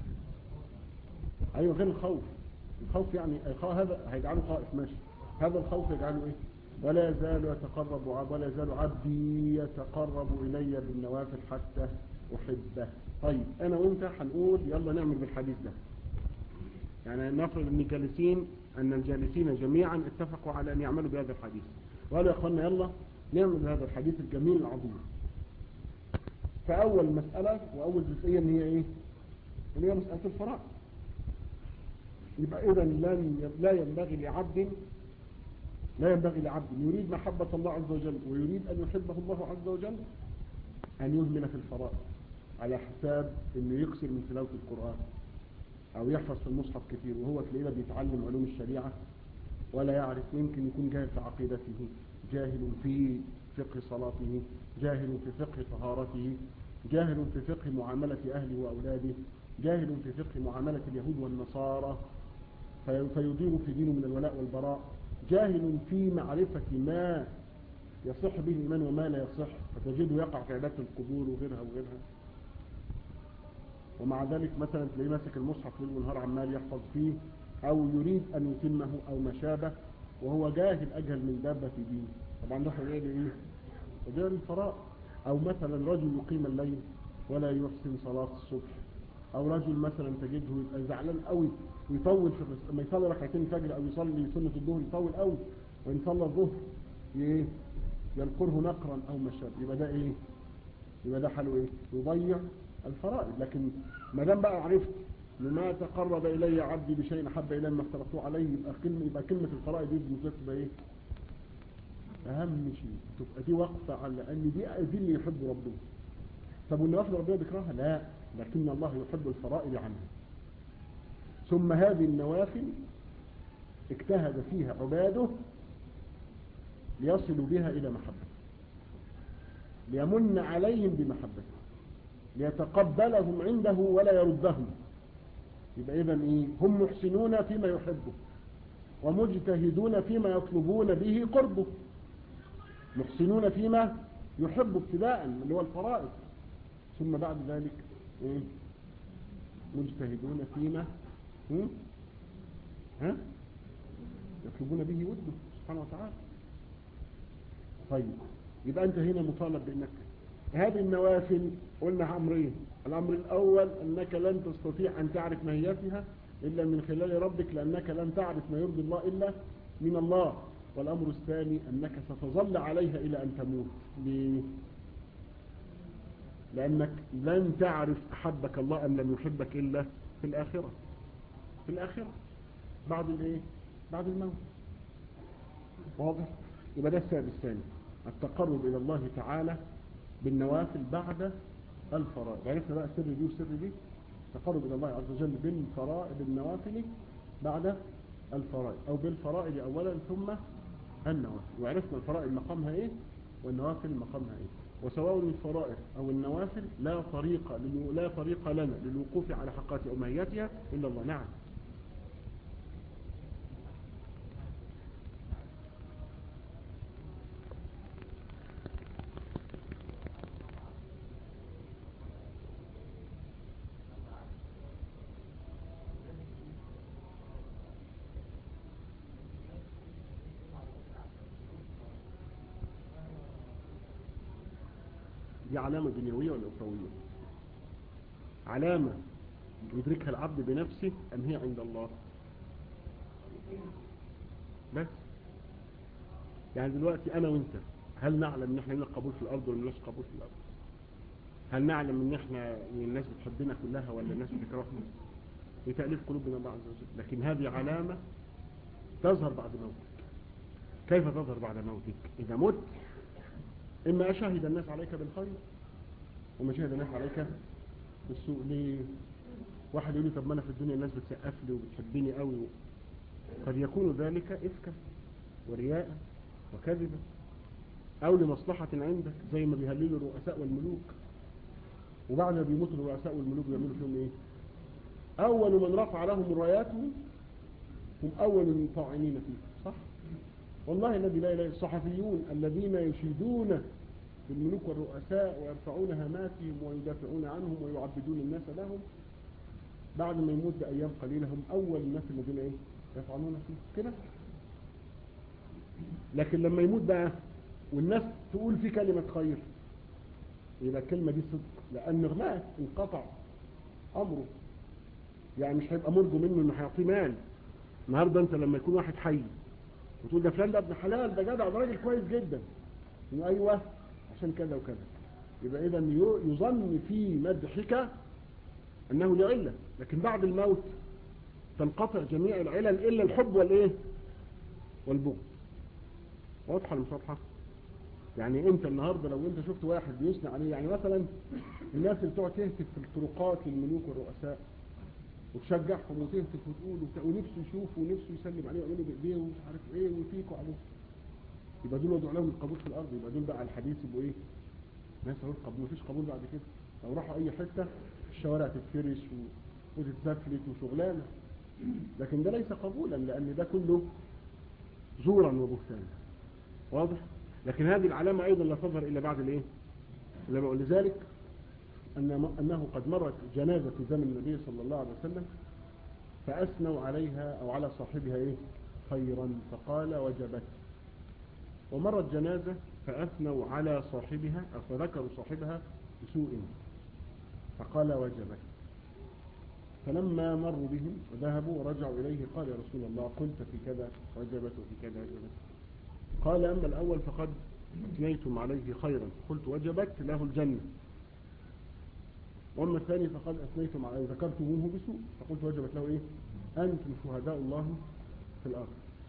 S1: أيوة غير الخوف الخوف يعني الخ- هذا هيجعله خائف ماشي هذا الخوف يجعله إيه؟ ولا يزال يتقرب عب ولا يزال عبدي يتقرب إلي بالنوافل حتى أحبه طيب أنا وأنت هنقول يلا نعمل بالحديث ده يعني نفرض أن الجالسين أن الجالسين جميعا اتفقوا على أن يعملوا بهذا الحديث وقالوا يا أخوانا يلا نعمل هذا الحديث الجميل العظيم فأول مسألة وأول جزئية إن هي إيه؟ اللي هي مسألة الفراغ يبقى إذا لن لا ينبغي لعبد لا ينبغي لعبد يريد محبة الله عز وجل ويريد أن يحبه الله عز وجل أن يهمل في الفرائض على حساب أنه يكسر من تلاوة القرآن أو يحفظ في المصحف كثير وهو تلاقيه بيتعلم علوم الشريعة ولا يعرف يمكن يكون جاهل في عقيدته جاهل في فقه صلاته جاهل في فقه طهارته جاهل في فقه معاملة أهله وأولاده جاهل في فقه معاملة اليهود والنصارى في- فيضير في دينه من الولاء والبراء جاهل في معرفة ما يصح به الإيمان وما لا يصح فتجده يقع في عبادة القبور وغيرها وغيرها ومع ذلك مثلا تلاقيه ماسك المصحف ليل ونهار عمال يحفظ فيه أو يريد أن يتمه أو ما شابه وهو جاهل أجهل من دابة في دينه طبعا ده حاجة إيه؟ وده الفراء أو مثلا رجل يقيم الليل ولا يحسن صلاة الصبح أو رجل مثلا تجده يبقى زعلان قوي ويطول في الرس- لما يصلي ركعتين الفجر أو يصلي سنة الظهر يطول قوي وإن صلى الظهر إيه؟ ينقره نقرا أو ما شابه يبقى ده إيه؟ يبقى ده حاله إيه؟ يضيع الفرائض لكن ما دام بقى عرفت إن ما تقرب إلي عبدي بشيء أحب إلي ما افترضته عليه يبقى كلمة يبقى كلمة الفرائض دي بالنسبة لك تبقى إيه؟ أهم شيء تبقى دي واقفة على أن دي دي اللي يحب ربنا طب والنوافل ربنا بيكرهها لا لكن الله يحب الفرائض عنها ثم هذه النوافل اجتهد فيها عباده ليصلوا بها إلى محبته ليمن عليهم بمحبته ليتقبلهم عنده ولا يردهم يبقى إذا إيه هم محسنون فيما يحبه ومجتهدون فيما يطلبون به قربه محسنون فيما يحب ابتداء اللي هو الفرائض ثم بعد ذلك إيه؟ مجتهدون فيما هم؟ ها يطلبون به وده سبحانه وتعالى طيب يبقى انت هنا مطالب بانك هذه النوافل قلنا امرين الامر الاول انك لن تستطيع ان تعرف ماهيتها الا من خلال ربك لانك لن تعرف ما يرضي الله الا من الله والامر الثاني انك ستظل عليها الى ان تموت ليه؟ لانك لن تعرف احبك الله ام لم يحبك الا في الاخره في الاخره بعد الايه بعد الموت واضح يبقى ده السبب الثاني التقرب الى الله تعالى بالنوافل بعد الفرائض عرفنا بقى السر دي والسر دي تقرب إلى الله عز وجل بالفرائض النوافل بعد الفرائض أو بالفرائض أولا ثم النوافل وعرفنا الفرائض مقامها إيه والنوافل مقامها إيه وسواء الفرائض أو النوافل لا طريق لا طريق لنا للوقوف على حقاتها أو ماهيتها إلا الله نعم دي علامة دنيوية ولا أخروية علامة يدركها العبد بنفسه أم هي عند الله بس يعني دلوقتي أنا وإنت هل نعلم إن إحنا لنا قبول في الأرض ولا ملناش قبول في الأرض هل نعلم إن إحنا إن الناس بتحبنا كلها ولا الناس بتكرهنا لتأليف قلوبنا الله عز وجل لكن هذه علامة تظهر بعد موتك كيف تظهر بعد موتك إذا مت إما أشهد الناس عليك بالخير وما شهد الناس عليك بالسوء ليه واحد يقول لي طب ما أنا في الدنيا الناس بتسقف لي وبتحبني قوي قد يكون ذلك إفكا ورياء وكذبا أو لمصلحة عندك زي ما بيهللوا الرؤساء والملوك وبعد ما بيموتوا الرؤساء والملوك بيعملوا فيهم إيه أول من رفع لهم راياتهم هم أول الطاعنين فيه صح والله الذي لا إله الصحفيون الذين يشيدون بالملوك والرؤساء ويرفعون هاماتهم ويدافعون عنهم ويعبدون الناس لهم بعد ما يموت بأيام قليلة هم أول الناس الذين إيه يفعلون فيه كده لكن لما يموت بقى والناس تقول فيه كلمة خير يبقى الكلمة دي صدق لأن مات انقطع أمره يعني مش هيبقى مرجو منه انه هيعطيه مال النهارده انت لما يكون واحد حي وتقول ده فلان ده ابن حلال ده جدع ده راجل كويس جدا انه ايوه عشان كذا وكذا يبقى اذا يظن في مدحك انه لعله لكن بعد الموت تنقطع جميع العلل الا الحب والايه والبغض واضحه ولا مش واضحه يعني انت النهارده لو انت شفت واحد بيثني عليه يعني مثلا الناس اللي بتقعد تهتف في الطرقات للملوك والرؤساء وتشجعهم وتهتف وتقول ونفسه يشوف ونفسه يسلم عليه ويعملوا بايديه ومش عارف ايه ويفيقوا عليه يبقى دول وضعوا لهم القبول في الارض يبقى دول بقى على الحديث يبقوا ايه ناس اهو قبول مفيش قبول بعد كده لو راحوا اي حته الشوارع تتفرش وتتزفلت وشغلانه لكن ده ليس قبولا لان ده كله زورا وبهتانا واضح لكن هذه العلامه ايضا لا تظهر الا بعد الايه الا بقول لذلك أن أنه قد مرت جنازة في زمن النبي صلى الله عليه وسلم فأثنوا عليها أو على صاحبها إيه خيرا فقال وجبت ومرت جنازة فأثنوا على صاحبها أو فذكروا صاحبها بسوء فقال وجبت فلما مروا بهم وذهبوا ورجعوا إليه قال يا رسول الله قلت في كذا وجبت وفي كذا وجبت قال أما الأول فقد أثنيتم عليه خيرا قلت وجبت له الجنة وأما الثاني فقد أثنيتم على ذكرتموه بسوء فقلت وجبت له إيه أنتم شهداء الله في الأرض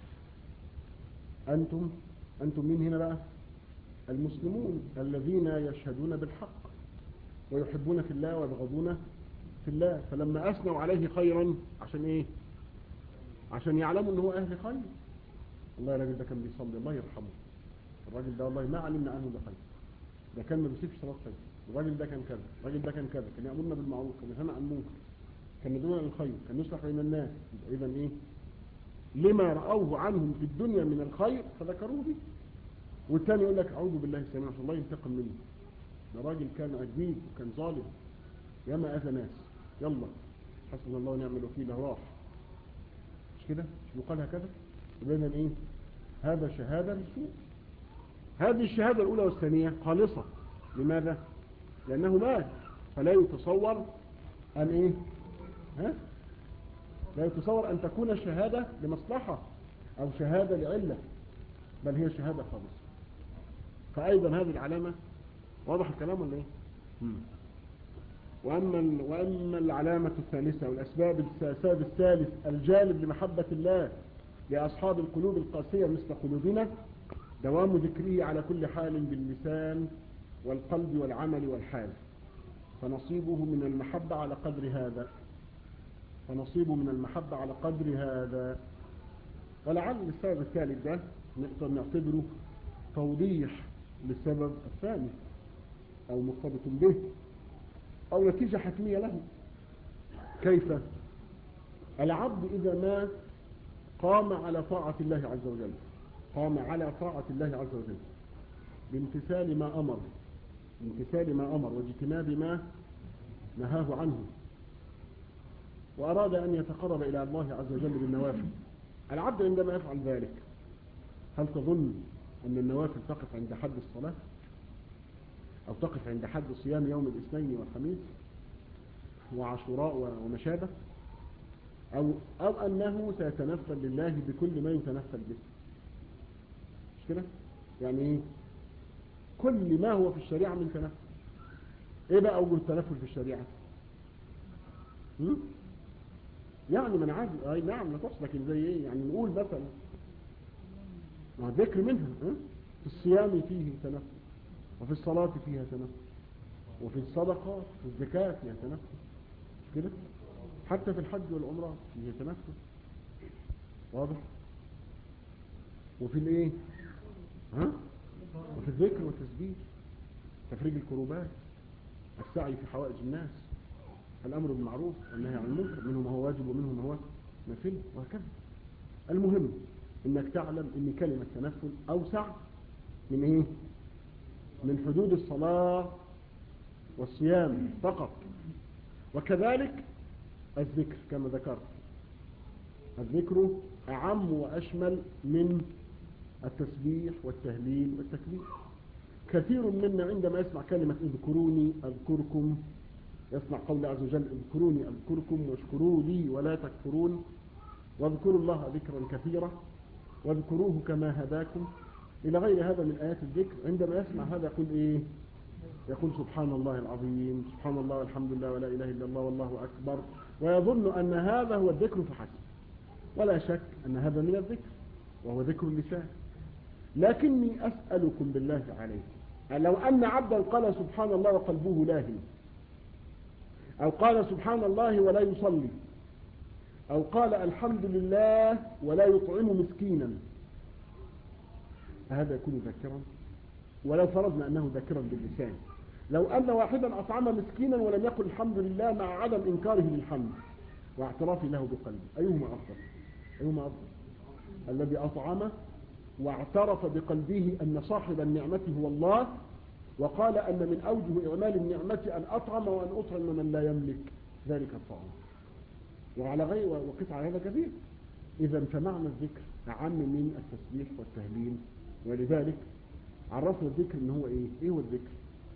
S1: أنتم أنتم من هنا بقى المسلمون الذين يشهدون بالحق ويحبون في الله ويبغضون في الله فلما أثنوا عليه خيرا عشان إيه عشان يعلموا أنه أهل خير الله الراجل ده كان بيصلي الله يرحمه الراجل ده والله ما علمنا عنه ده خير ده كان ما بيسيبش صلاة خير الراجل ده كان كذا الراجل ده كان كذا كان يأمرنا بالمعروف كان ينهانا عن المنكر كان يدعونا للخير كان يصلح بين الناس اذا ايه لما رأوه عنهم في الدنيا من الخير فذكروه به والثاني يقول لك اعوذ بالله السميع عشان الله ينتقم منه ده راجل كان عجيب وكان ظالم ياما اذى ناس يلا حسبنا الله ونعم الوكيل راح مش كده مش يقال هكذا يبقى ايه هذا شهاده للسوء هذه الشهاده الاولى والثانيه خالصه لماذا لأنه مات فلا يتصور أن إيه ها؟ لا يتصور أن تكون شهادة لمصلحة أو شهادة لعلة بل هي شهادة خالصة فأيضا هذه العلامة واضح الكلام ولا إيه مم. وأما, وأما العلامة الثالثة والأسباب السبب الثالث الجالب لمحبة الله لأصحاب القلوب القاسية مثل قلوبنا دوام ذكره على كل حال باللسان والقلب والعمل والحال فنصيبه من المحبة على قدر هذا فنصيبه من المحبة على قدر هذا ولعل السبب الثالث ده نقدر نعتبره توضيح للسبب الثاني أو مرتبط به أو نتيجة حتمية له كيف العبد إذا ما قام على طاعة الله عز وجل قام على طاعة الله عز وجل بامتثال ما أمر بامتثال ما أمر واجتناب ما نهاه عنه وأراد أن يتقرب إلى الله عز وجل بالنوافل العبد عندما يفعل ذلك هل تظن أن النوافل تقف عند حد الصلاة أو تقف عند حد صيام يوم الاثنين والخميس وعاشوراء وما شابه أو, أو أنه سيتنفل لله بكل ما يتنفل به مش كده يعني إيه كل ما هو في الشريعة من تنفل إيه بقى أوجه التنفل في الشريعة هم؟ يعني من عادي أي نعم لا لكن زي إيه يعني نقول مثلا ما ذكر منها ها؟ في الصيام فيه تنفل وفي الصلاة فيها تنفل وفي الصدقة في الزكاة فيها تنفل مش كده حتى في الحج والعمرة فيه تنفل واضح وفي الايه ها وفي الذكر والتسبيح تفريج الكروبات السعي في حوائج الناس الامر بالمعروف والنهي عن المنكر منه ما هو واجب ومنه ما هو نافل وهكذا المهم انك تعلم ان كلمة تنفل اوسع من ايه من حدود الصلاة والصيام فقط وكذلك الذكر كما ذكرت الذكر أعم وأشمل من التسبيح والتهليل والتكبير كثير منا عندما يسمع كلمة اذكروني أذكركم يسمع قول عز وجل اذكروني أذكركم واشكروا لي ولا تكفرون واذكروا الله ذكرا كثيرا واذكروه كما هداكم إلى غير هذا من آيات الذكر عندما يسمع هذا يقول إيه يقول سبحان الله العظيم سبحان الله والحمد لله ولا إله إلا الله والله أكبر ويظن أن هذا هو الذكر فحسب ولا شك أن هذا من الذكر وهو ذكر اللسان لكني أسألكم بالله عليه لو أن عبدا قال سبحان الله وقلبه لاهي أو قال سبحان الله ولا يصلي أو قال الحمد لله ولا يطعم مسكينا فهذا يكون ذاكرا ولو فرضنا أنه ذاكرا باللسان لو أن واحدا أطعم مسكينا ولم يقل الحمد لله مع عدم إنكاره للحمد واعترافه له بقلبه أيهما أفضل أيهما أفضل الذي أطعم واعترف بقلبه أن صاحب النعمة هو الله وقال أن من أوجه إعمال النعمة أن أطعم وأن أطعم من لا يملك ذلك الطعام وعلى غير وقف على هذا كثير إذا فمعنى الذكر أعم من التسبيح والتهليل ولذلك عرفنا الذكر ان هو ايه ايه هو الذكر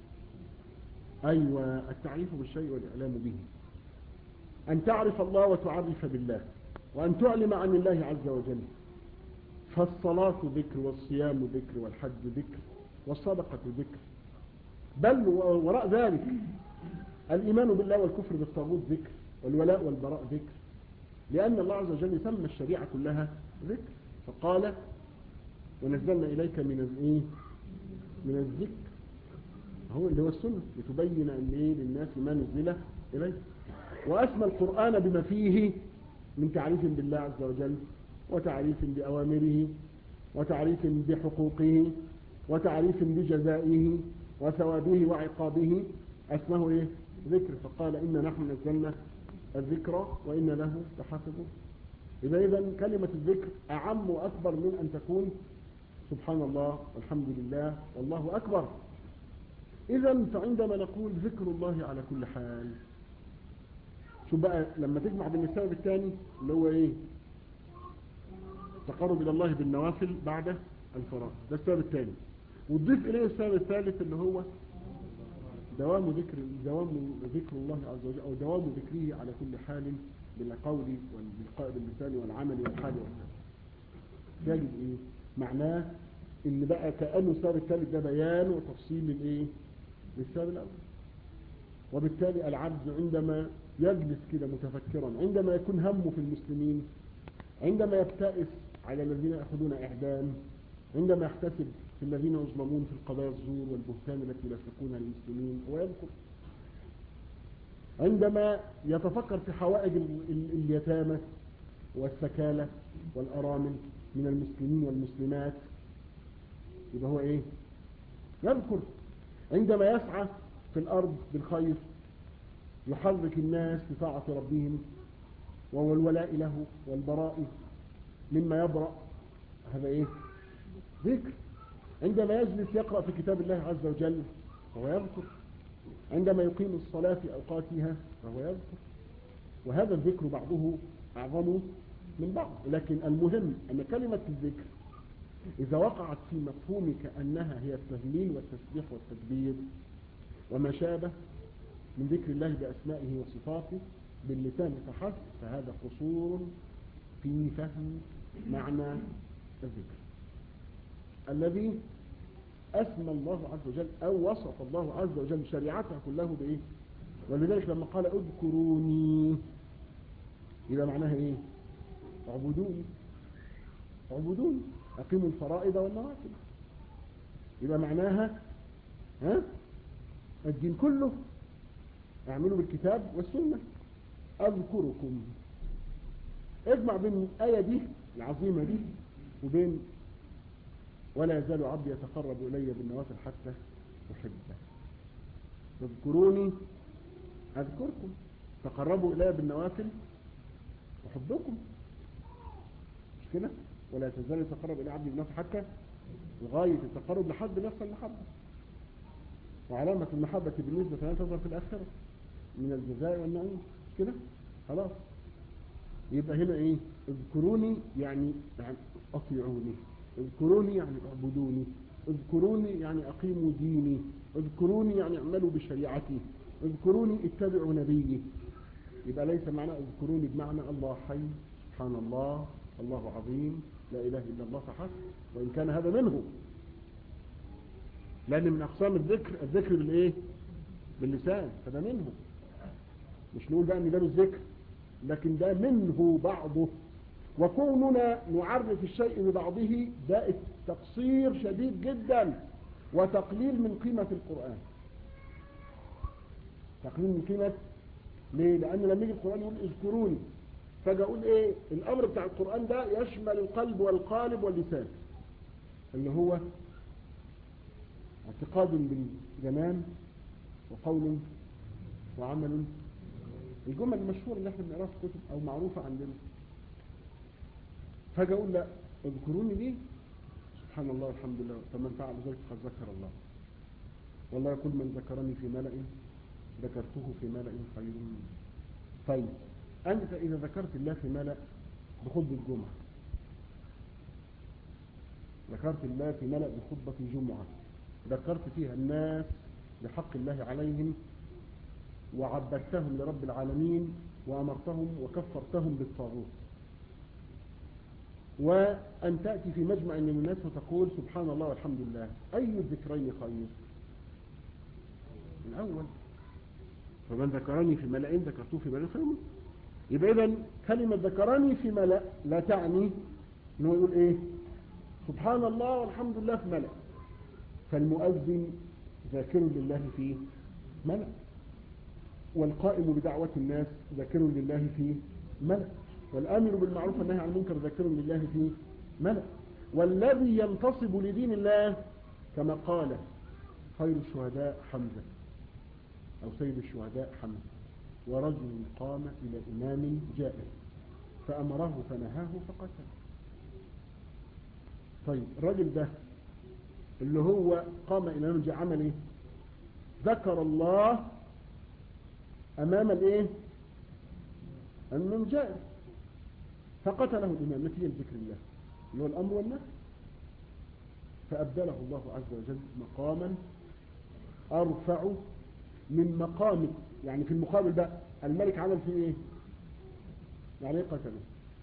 S1: ايوه التعريف بالشيء والاعلام به ان تعرف الله وتعرف بالله وان تعلم عن الله عز وجل فالصلاة ذكر والصيام ذكر والحج ذكر والصدقة ذكر بل وراء ذلك الإيمان بالله والكفر بالطاغوت ذكر والولاء والبراء ذكر لأن الله عز وجل سمى الشريعة كلها ذكر فقال ونزلنا إليك من الايه من الذكر هو اللي هو السنة لتبين أن إيه للناس ما نزل إليه وأسمى القرآن بما فيه من تعريف بالله عز وجل وتعريف بأوامره وتعريف بحقوقه وتعريف بجزائه وثوابه وعقابه اسمه إيه ذكر فقال إن نحن نزلنا الذكر وإن له لحافظون إذا إذا كلمة الذكر أعم وأكبر من أن تكون سبحان الله والحمد لله والله أكبر إذا فعندما نقول ذكر الله على كل حال شو بقى لما تجمع بين السبب الثاني اللي هو إيه تقرب إلى الله بالنوافل بعد الفراغ ده السبب الثاني وتضيف إليه السبب الثالث اللي هو دوام ذكر دوام ذكر الله عز وجل أو دوام ذكره على كل حال بالقول والبالقاء باللسان والعمل والحال والحال تجد إيه معناه ان بقى كأنه السبب الثالث ده بيان وتفصيل للايه للسبب الاول وبالتالي العبد عندما يجلس كده متفكرا عندما يكون همه في المسلمين عندما يبتئس على الذين يأخذون إعدام عندما يحتسب في الذين يظلمون في القضايا الزور والبهتان التي يلفقونها للمسلمين ويذكر عندما يتفكر في حوائج ال- ال- اليتامى والسكالة والأرامل من المسلمين والمسلمات يبقى هو ايه يذكر عندما يسعى في الأرض بالخير يحرك الناس بطاعة ربهم وهو الولاء له والبراء مما يبرأ هذا ايه ذكر عندما يجلس يقرأ في كتاب الله عز وجل فهو يذكر عندما يقيم الصلاة في أوقاتها فهو يذكر وهذا الذكر بعضه أعظم من بعض لكن المهم أن كلمة الذكر إذا وقعت في مفهومك أنها هي التهليل والتسبيح والتكبير وما شابه من ذكر الله بأسمائه وصفاته باللسان فحسب فهذا قصور في فهم معنى الذكر الذي أسمى الله عز وجل أو وصف الله عز وجل شريعته كله بإيه ولذلك لما قال اذكروني يبقى معناها إيه اعبدوني اعبدوني أقيموا الفرائض والنوافل يبقى معناها ها الدين كله اعملوا بالكتاب والسنة أذكركم اجمع بين الآية دي العظيمة دي وبين ولا يزال عبدي يتقرب إلي بالنوافل حتى أحبه اذكروني أذكركم تقربوا إلي بالنوافل أحبكم مش كده ولا تزال يتقرب إلى عبدي بالنوافل حتى لغاية التقرب لحد نفس المحبة وعلامة المحبة بالنسبة لها تظهر في الآخرة من الجزاء والنعيم مش كده خلاص يبقى هنا ايه اذكروني يعني, يعني اطيعوني اذكروني يعني اعبدوني اذكروني يعني اقيموا ديني اذكروني يعني اعملوا بشريعتي اذكروني اتبعوا نبيي يبقى ليس معنى اذكروني بمعنى الله حي سبحان الله الله عظيم لا اله الا الله فحسب وان كان هذا منه لان من اقسام الذكر الذكر بالايه باللسان فده منه مش نقول بقى ان ده الذكر لكن ده منه بعضه وكوننا نعرف الشيء ببعضه ده تقصير شديد جدا وتقليل من قيمة القرآن تقليل من قيمة ليه؟ لأن لما يجي القرآن يقول اذكروني فجأة أقول إيه الأمر بتاع القرآن ده يشمل القلب والقالب واللسان اللي هو اعتقاد بالجنان وقول وعمل الجمل المشهورة اللي احنا بنقراها في الكتب او معروفة عندنا فجأة اقول لا اذكروني دي سبحان الله والحمد لله فمن فعل ذلك قد ذكر الله والله يقول من ذكرني في ملأ ذكرته في ملأ خير منه طيب أنت إذا ذكرت الله في ملأ بخطبة الجمعة ذكرت الله في ملأ بخطبة الجمعة ذكرت فيها الناس بحق الله عليهم وعبدتهم لرب العالمين وأمرتهم وكفرتهم بالطاغوت وأن تأتي في مجمع من الناس وتقول سبحان الله والحمد لله أي الذكرين خير الأول فمن ذكرني في ملأ ذكرته في ملأ خير منه يبقى إذا كلمة ذكرني في ملأ لا تعني أنه يقول إيه سبحان الله والحمد لله في ملأ فالمؤذن ذاكر لله في ملأ والقائم بدعوة الناس ذاكر لله في ملأ والآمر بالمعروف والنهي عن المنكر ذاكر لله في ملأ والذي ينتصب لدين الله كما قال خير الشهداء حمزة أو سيد الشهداء حمزة ورجل قام إلى إمام جائر فأمره فنهاه فقتل طيب الرجل ده اللي هو قام إلى إمام جائر عمل إيه ذكر الله أمام الإيه الإمام جائر فقتله الإمام نتيجة ذكر الله اللي هو الأمر والنهي فأبدله الله عز وجل مقاما أرفع من مقامه يعني في المقابل بقى الملك عمل فيه ايه يعني ايه قتله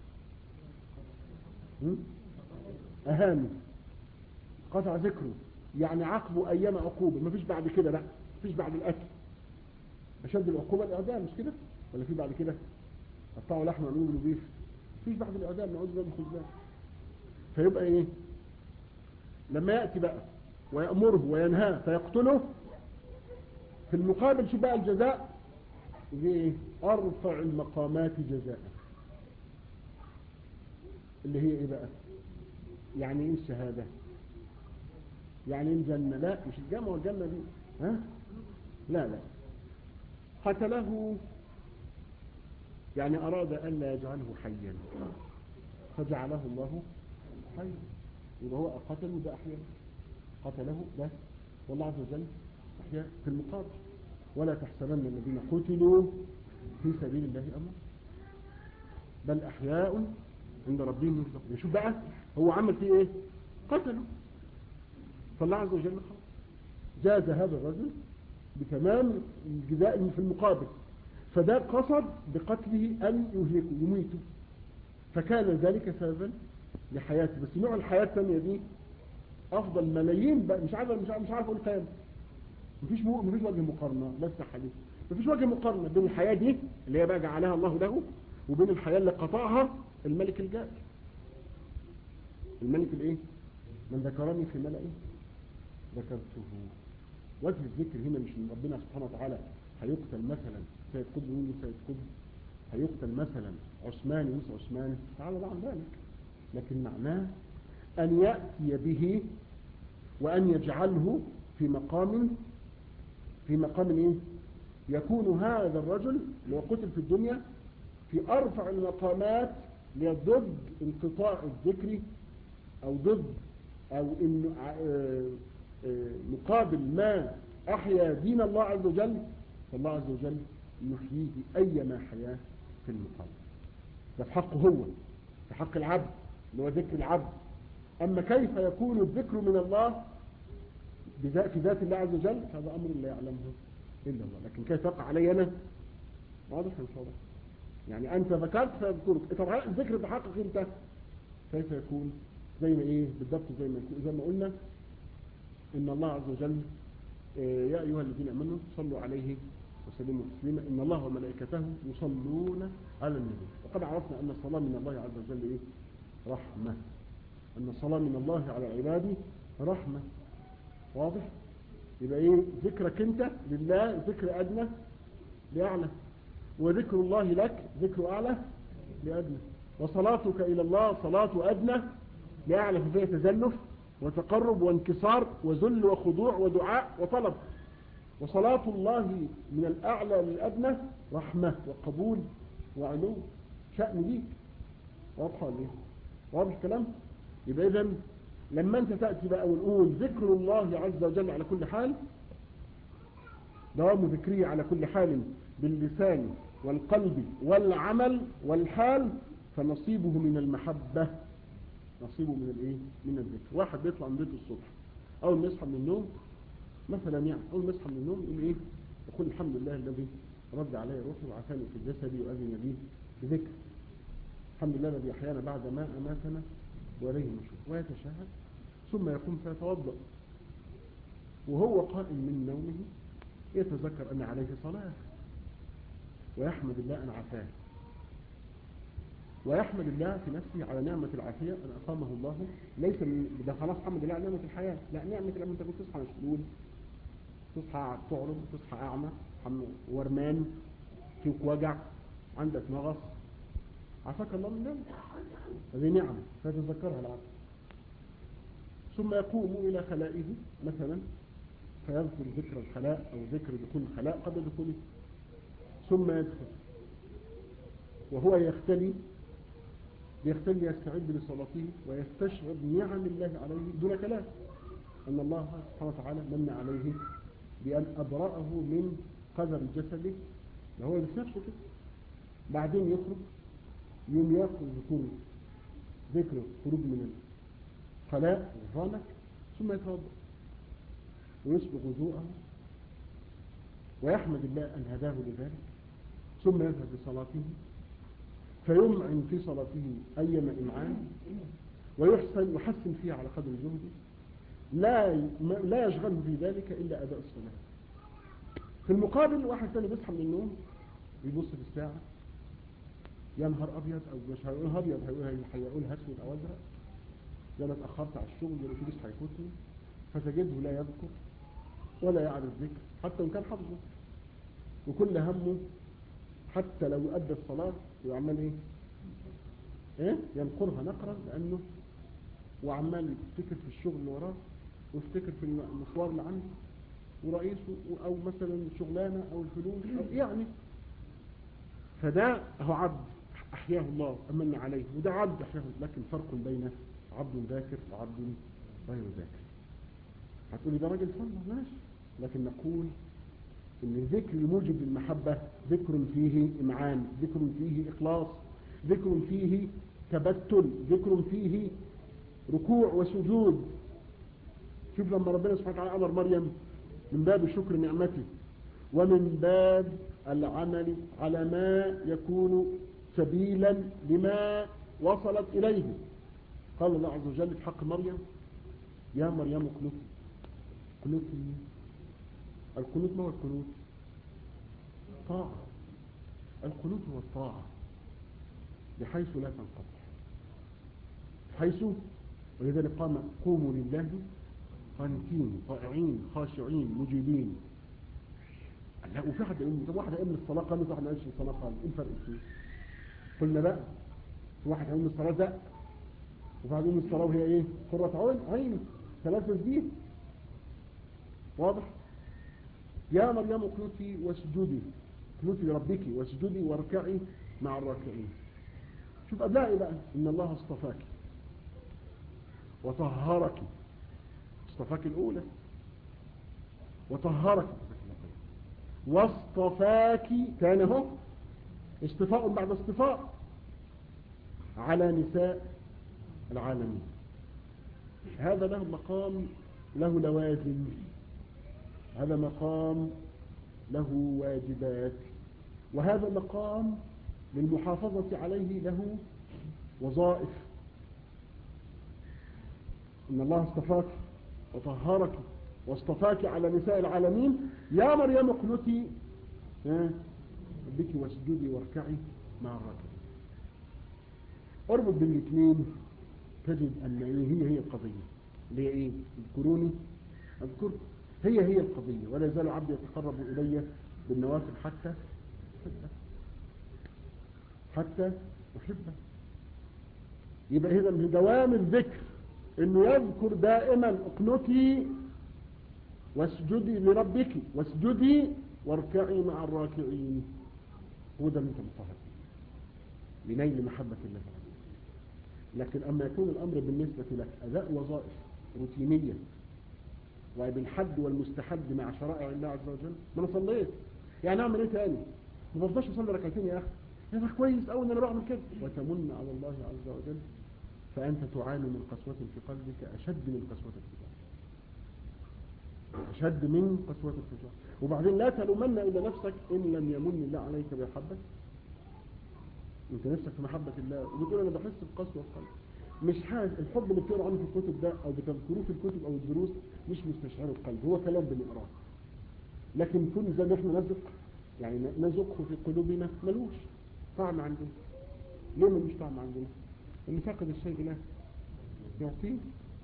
S1: أهانه قطع ذكره يعني عقبه أيام عقوبة ما فيش بعد كده بقى ما فيش بعد القتل أشد العقوبة الإعدام مش كده ولا في بعد كده قطعوا لحمة وعملوا له بيف فيش بعد الإعدام نعوذ بالله من الخذلان فيبقى إيه لما يأتي بقى ويأمره وينهاه فيقتله في المقابل شو بقى الجزاء ايه ارفع المقامات جزاء اللي هي ايه بقى يعني ايه الشهادة يعني ايه الجنة لا مش الجنة والجنة دي ها لا لا قتله يعني أراد أن لا يجعله حيا فجعله الله حيا يبقى هو قتله ده أحيا قتله ده والله عز وجل أحيا في المقابل ولا تحسبن الذين قتلوا في سبيل الله أمر بل أحياء عند ربهم يرزقون شوف بقى هو عمل فيه ايه قتله فالله عز وجل خلاص جاز هذا الرجل بتمام الجزاء في المقابل فده قصد بقتله أن يهلكه يميته فكان ذلك سببا لحياته بس نوع الحياة الثانية دي أفضل ملايين بقى مش عارف مش عارف, مش عارف أقول كام مفيش مو... مفيش وجه مقارنة بس حديث مفيش وجه مقارنة بين الحياة دي اللي هي بقى جعلها الله له وبين الحياة اللي قطعها الملك الجائر الملك الايه من ذكرني في ملأ ذكرته وجه الذكر هنا مش من ربنا سبحانه وتعالى هيقتل مثلا سيد قطب يقول سيد قطب هيقتل مثلا عثمان يوسف عثمان تعالى الله عن ذلك لكن معناه أن يأتي به وأن يجعله في مقام في مقام ايه يكون هذا الرجل لو قتل في الدنيا في أرفع المقامات ضد انقطاع الذكر أو ضد أو إن مقابل ما أحيا دين الله عز وجل فالله عز وجل يحييه أيما حياة في المقابل ده في حقه هو في حق العبد اللي هو ذكر العبد أما كيف يكون الذكر من الله في ذات الله عز وجل هذا أمر لا يعلمه إلا الله لكن كيف يقع علي أنا واضح إن شاء الله يعني أنت ذكرت فيذكرك طب الذكر بحقك أنت كيف يكون زي ما إيه بالضبط زي ما يكون زي ما قلنا إن الله عز وجل يا أيها الذين أمنوا صلوا عليه وسلموا تسليما إن الله وملائكته يصلون على النبي وقد عرفنا أن الصلاة من الله عز وجل إيه رحمة أن الصلاة من الله على عباده رحمة واضح يبقى إيه ذكرك أنت لله ذكر أدنى لأعلى وذكر الله لك ذكر أعلى لأدنى وصلاتك إلى الله صلاة أدنى لأعلى فيها تزلف وتقرب وانكسار وذل وخضوع ودعاء وطلب وصلاة الله من الأعلى للأدنى رحمة وقبول وعلو شأن ليك واضحة ليه واضح الكلام يبقى إذن لما أنت تأتي بقى ونقول ذكر الله عز وجل على كل حال دوام ذكري على كل حال باللسان والقلب والعمل والحال فنصيبه من المحبة نصيبه من الايه من الذكر واحد بيطلع من بيته الصبح اول ما يصحى من النوم مثلا يعني اول ما يصحى من النوم يقول ايه يقول الحمد لله الذي رد علي روحي وعافاني في جسدي واذن لي بذكر الحمد لله الذي احيانا بعد ما اماتنا واليه النشور ويتشهد ثم يقوم فيتوضا وهو قائم من نومه يتذكر ان عليه صلاه ويحمد الله ان عافاه ويحمد الله في نفسه على نعمة العافية أن أقامه الله ليس من ده خلاص حمد الله على نعمة الحياة لا نعمة لما أنت كنت تصحى مشلول تصحى تعرض تصحى أعمى ورمان فيك وجع عندك مغص عافاك الله من ذلك هذه نعمة فتذكرها العبد ثم يقوم إلى خلائه مثلا فيذكر ذكر الخلاء أو ذكر دخول الخلاء قبل دخوله ثم يدخل وهو يختلي يختلي يستعد لصلاته ويستشعر نعم الله عليه دون كلام أن الله سبحانه وتعالى من عليه بأن أبرأه من قدر جسده هو اللي في نفسه كده بعدين يخرج يوم يأخذ ذكر ذكر خروج من الخلاء غفرانك ثم يتوضا ويسبق وضوءه ويحمد الله أن هداه لذلك ثم يذهب لصلاته فيمعن في صلاته أيما إمعان ويحسن يحسن فيها على قدر جهده لا لا يشغله في ذلك إلا أداء الصلاة في المقابل واحد ثاني بيصحى من النوم يبص في الساعة يا نهار أبيض أو مش هيقول أبيض هيقول هيقول أسود أو أزرق ده أنا اتأخرت على الشغل ده الأتوبيس هيفوتني فتجده لا يذكر ولا يعرف ذكر حتى إن كان حفظه وكل همه حتى لو أدى الصلاة وعمال إيه إيه ينقرها نقرا لأنه وعمال يفتكر في الشغل اللي وراه ويفتكر في المشوار اللي عنده ورئيسه أو مثلا شغلانة أو الفلوس أو يعني فده هو عبد أحياه الله أمن عليه وده عبد أحياه لكن فرق بين عبد ذاكر وعبد غير ذاكر هتقولي ده راجل صلى ماشي لكن نقول ان الذكر موجب المحبة ذكر فيه إمعان ذكر فيه إخلاص ذكر فيه تبتل ذكر فيه ركوع وسجود شوف لما ربنا سبحانه وتعالى أمر مريم من باب شكر نعمته ومن باب العمل على ما يكون سبيلا لما وصلت إليه قال الله عز وجل في حق مريم يا مريم اقنتي قنوتي القنوت ما هو القنوت طاعة القنوت هو الطاعة بحيث لا تنقطع حيث ولذلك قام قوموا لله قانتين طائعين خاشعين مجيبين لا وفي واحد يقول طب واحد يقوم الصلاة قامت واحد ما قالش الصلاة قامت ايه الفرق فيه قلنا بقى في واحد يقوم الصلاة زق وفي واحد يقوم الصلاة وهي ايه قرة عين عين ثلاثة سبيل واضح يا مريم اقنتي واسجدي اقنتي لربك واسجدي واركعي مع الراكعين شوف قبلها ايه بقى ان الله اصطفاك وطهرك اصطفاك الاولى وطهرك واصطفاك كان هو اصطفاء بعد اصطفاء على نساء العالمين هذا له مقام له لوازم هذا مقام له واجبات وهذا مقام للمحافظة عليه له وظائف إن الله اصطفاك وطهرك واصطفاك على نساء العالمين يا مريم اقنتي بك واسجدي واركعي مع الراكعين اربط بين الاثنين تجد ان هي هي القضيه اللي هي ايه اذكروني اذكركم هي هي القضيه ولا يزال عبدي يتقرب الي بالنوافل حتى حتى حتى احبه يبقى اذا من دوام الذكر انه يذكر دائما اقنتي واسجدي لربك واسجدي واركعي مع الراكعين هو ده اللي انت مطالب لنيل محبة الله لكن اما يكون الامر بالنسبة لك اداء وظائف روتينية وبالحد والمستحد مع شرائع الله عز وجل ما انا صليت يعني اعمل ايه تاني ما بفضلش اصلي ركعتين يا اخي يا كويس قوي ان انا بعمل كده وتمن على الله عز وجل فانت تعاني من قسوة في قلبك اشد من قسوة في قلبك أشد من قسوة الفجار وبعدين لا تلومن إلا نفسك إن لم يمن الله عليك بحبك أنت نفسك في محبة الله وبتقول أنا بحس بقسوة القلب مش حاجة الحب اللي بتقرأ عنه في الكتب ده أو بتذكروه في الكتب أو الدروس مش مستشعر القلب هو كلام بنقراه لكن كل زي ما احنا نزق يعني نزقه في قلوبنا ملوش طعم عندنا ليه ملوش طعم عندنا؟ اللي فاقد الشيء له يعطيه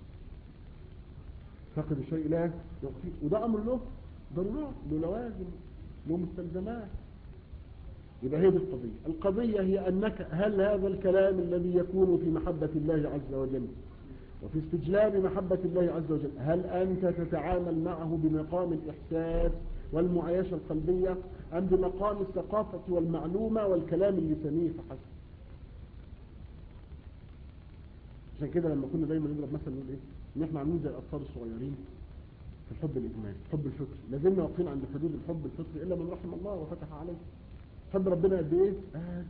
S1: فقد الشيء لا يعطيه وده أمر له ضرورات له لوازم له مستلزمات يبقى هي دي القضية القضية هي أنك هل هذا الكلام الذي يكون في محبة الله عز وجل وفي استجلاب محبة الله عز وجل هل أنت تتعامل معه بمقام الإحساس والمعايشة القلبية أم بمقام الثقافة والمعلومة والكلام اللساني فحسب عشان كده لما كنا دايما نضرب مثلا نقول ايه ان احنا عاملين زي الاطفال الصغيرين في الحب الاجمالي الحب الفطري لازلنا واقفين عند حدود الحب الفطري الا من رحم الله وفتح عليه حب ربنا قد ايه آه.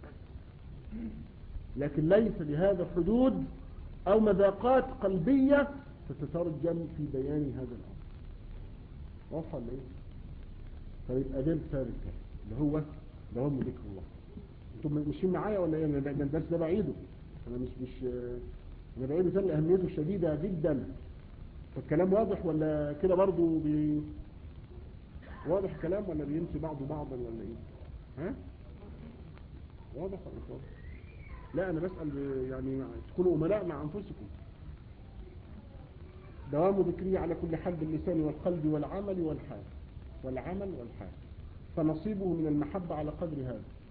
S1: لكن ليس لهذا حدود او مذاقات قلبية تتترجم في بيان هذا الامر واضحه ولا ايه فيبقى ده الثالث اللي هو دوام ذكر الله انتم ماشيين معايا ولا ايه انا الدرس ده بعيده انا مش مش انا بعيده ثاني اهميته شديده جدا فالكلام واضح ولا كده برضو بي... واضح الكلام ولا بينسي بعضه بعضا ولا ايه ها واضح ولا مش واضح لا انا بسأل يعني تكونوا املاء مع انفسكم دوام ذكري على كل حال باللسان والقلب والعمل والحال والعمل والحال فنصيبه من المحبة على قدر هذا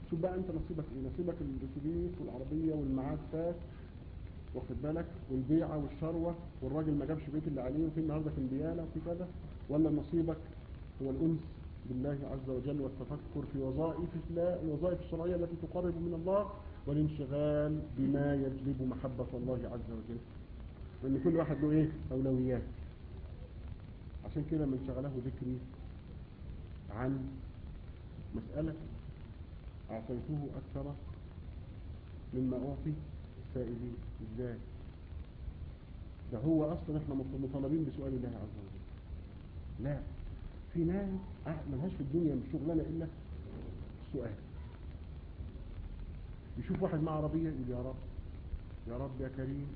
S1: شوف بقى انت نصيبك ايه نصيبك الاتوبيس والعربيه والمعاد فات واخد بالك والبيعه والشروه والراجل ما جابش بيت اللي عليه وفي النهارده في البيانه وفي كذا ولا نصيبك هو الانس بالله عز وجل والتفكر في وظائف الله الوظائف الشرعيه التي تقرب من الله والانشغال بما يجلب محبه الله عز وجل لان كل واحد له ايه اولويات عشان كده من شغله ذكري عن مسألة أعطيته أكثر مما أعطي السائلين إزاي ده هو أصلا إحنا مطالبين بسؤال الله عز وجل لا في ناس ملهاش في الدنيا مش شغلانة إلا السؤال يشوف واحد مع عربية يقول يا رب يا رب يا كريم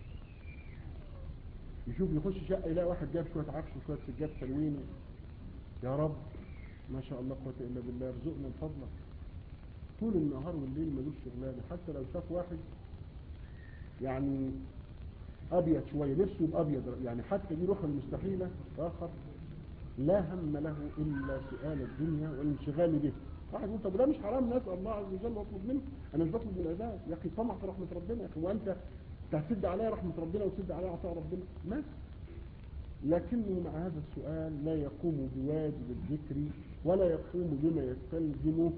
S1: يشوف يخش شقة يلاقي واحد جاب شوية عفش وشوية سجاد تلوين يا رب ما شاء الله قوة إلا بالله ارزقنا بفضلك طول النهار والليل ملوش شغلانة حتى لو شاف واحد يعني أبيض شوية نفسه يبقى أبيض يعني حتى دي روحه المستحيلة آخر لا هم له إلا سؤال الدنيا والانشغال به واحد يقول طب ده مش حرام نسأل الله عز وجل واطلب منه أنا مش بطلب من العباد يا أخي طمع في رحمة ربنا يا أخي وأنت تسد عليا رحمة ربنا وتسد عليا عطاء ربنا ما لكنه مع هذا السؤال لا يقوم بواجب الذكر ولا يقوم بما يستلزم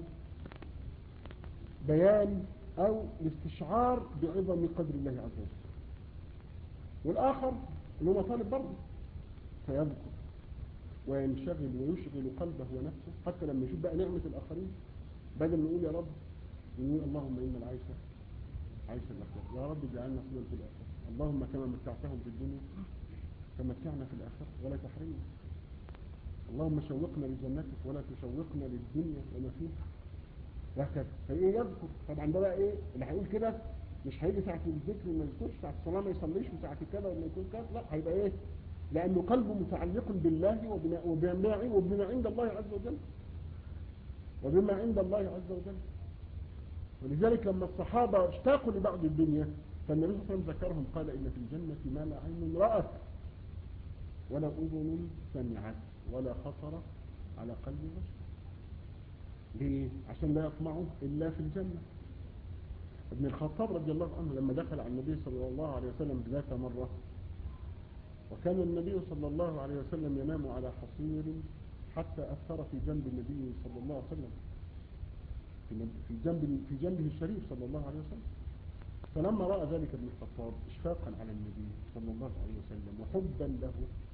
S1: بيان أو الاستشعار بعظم قدر الله عز وجل والآخر اللي هو طالب برضه فيذكر وينشغل ويشغل قلبه ونفسه حتى لما يشوف بقى نعمة الآخرين بدل ما يقول يا رب يقول اللهم إن العيش عيش الآخرة يا رب اجعلنا صلة في الآخرة اللهم كما متعتهم في الدنيا فمتعنا في الآخرة ولا تحرمنا اللهم شوقنا لجنتك ولا تشوقنا للدنيا وما فيها وهكذا فايه يذكر طبعا ده بقى ايه اللي هيقول كده مش هيجي ساعة الذكر ما يذكرش ساعة الصلاة ما يصليش وساعة كذا وما يكون كذا لا هيبقى ايه لأنه قلبه متعلق بالله وبما, وبما, وبما عند الله عز وجل وبما عند الله عز وجل ولذلك لما الصحابة اشتاقوا لبعض الدنيا فالنبي صلى الله عليه وسلم ذكرهم قال إن في الجنة ما لا عين رأت ولا أذن سمعت ولا خطر على قلب بشر ليه؟ عشان لا يطمعوا إلا في الجنة ابن الخطاب رضي الله عنه لما دخل على النبي صلى الله عليه وسلم ذات مرة وكان النبي صلى الله عليه وسلم ينام على حصير حتى أثر في جنب النبي صلى الله عليه وسلم في جنب في جنبه الشريف صلى الله عليه وسلم فلما رأى ذلك ابن الخطاب اشفاقا على النبي صلى الله عليه وسلم وحبا له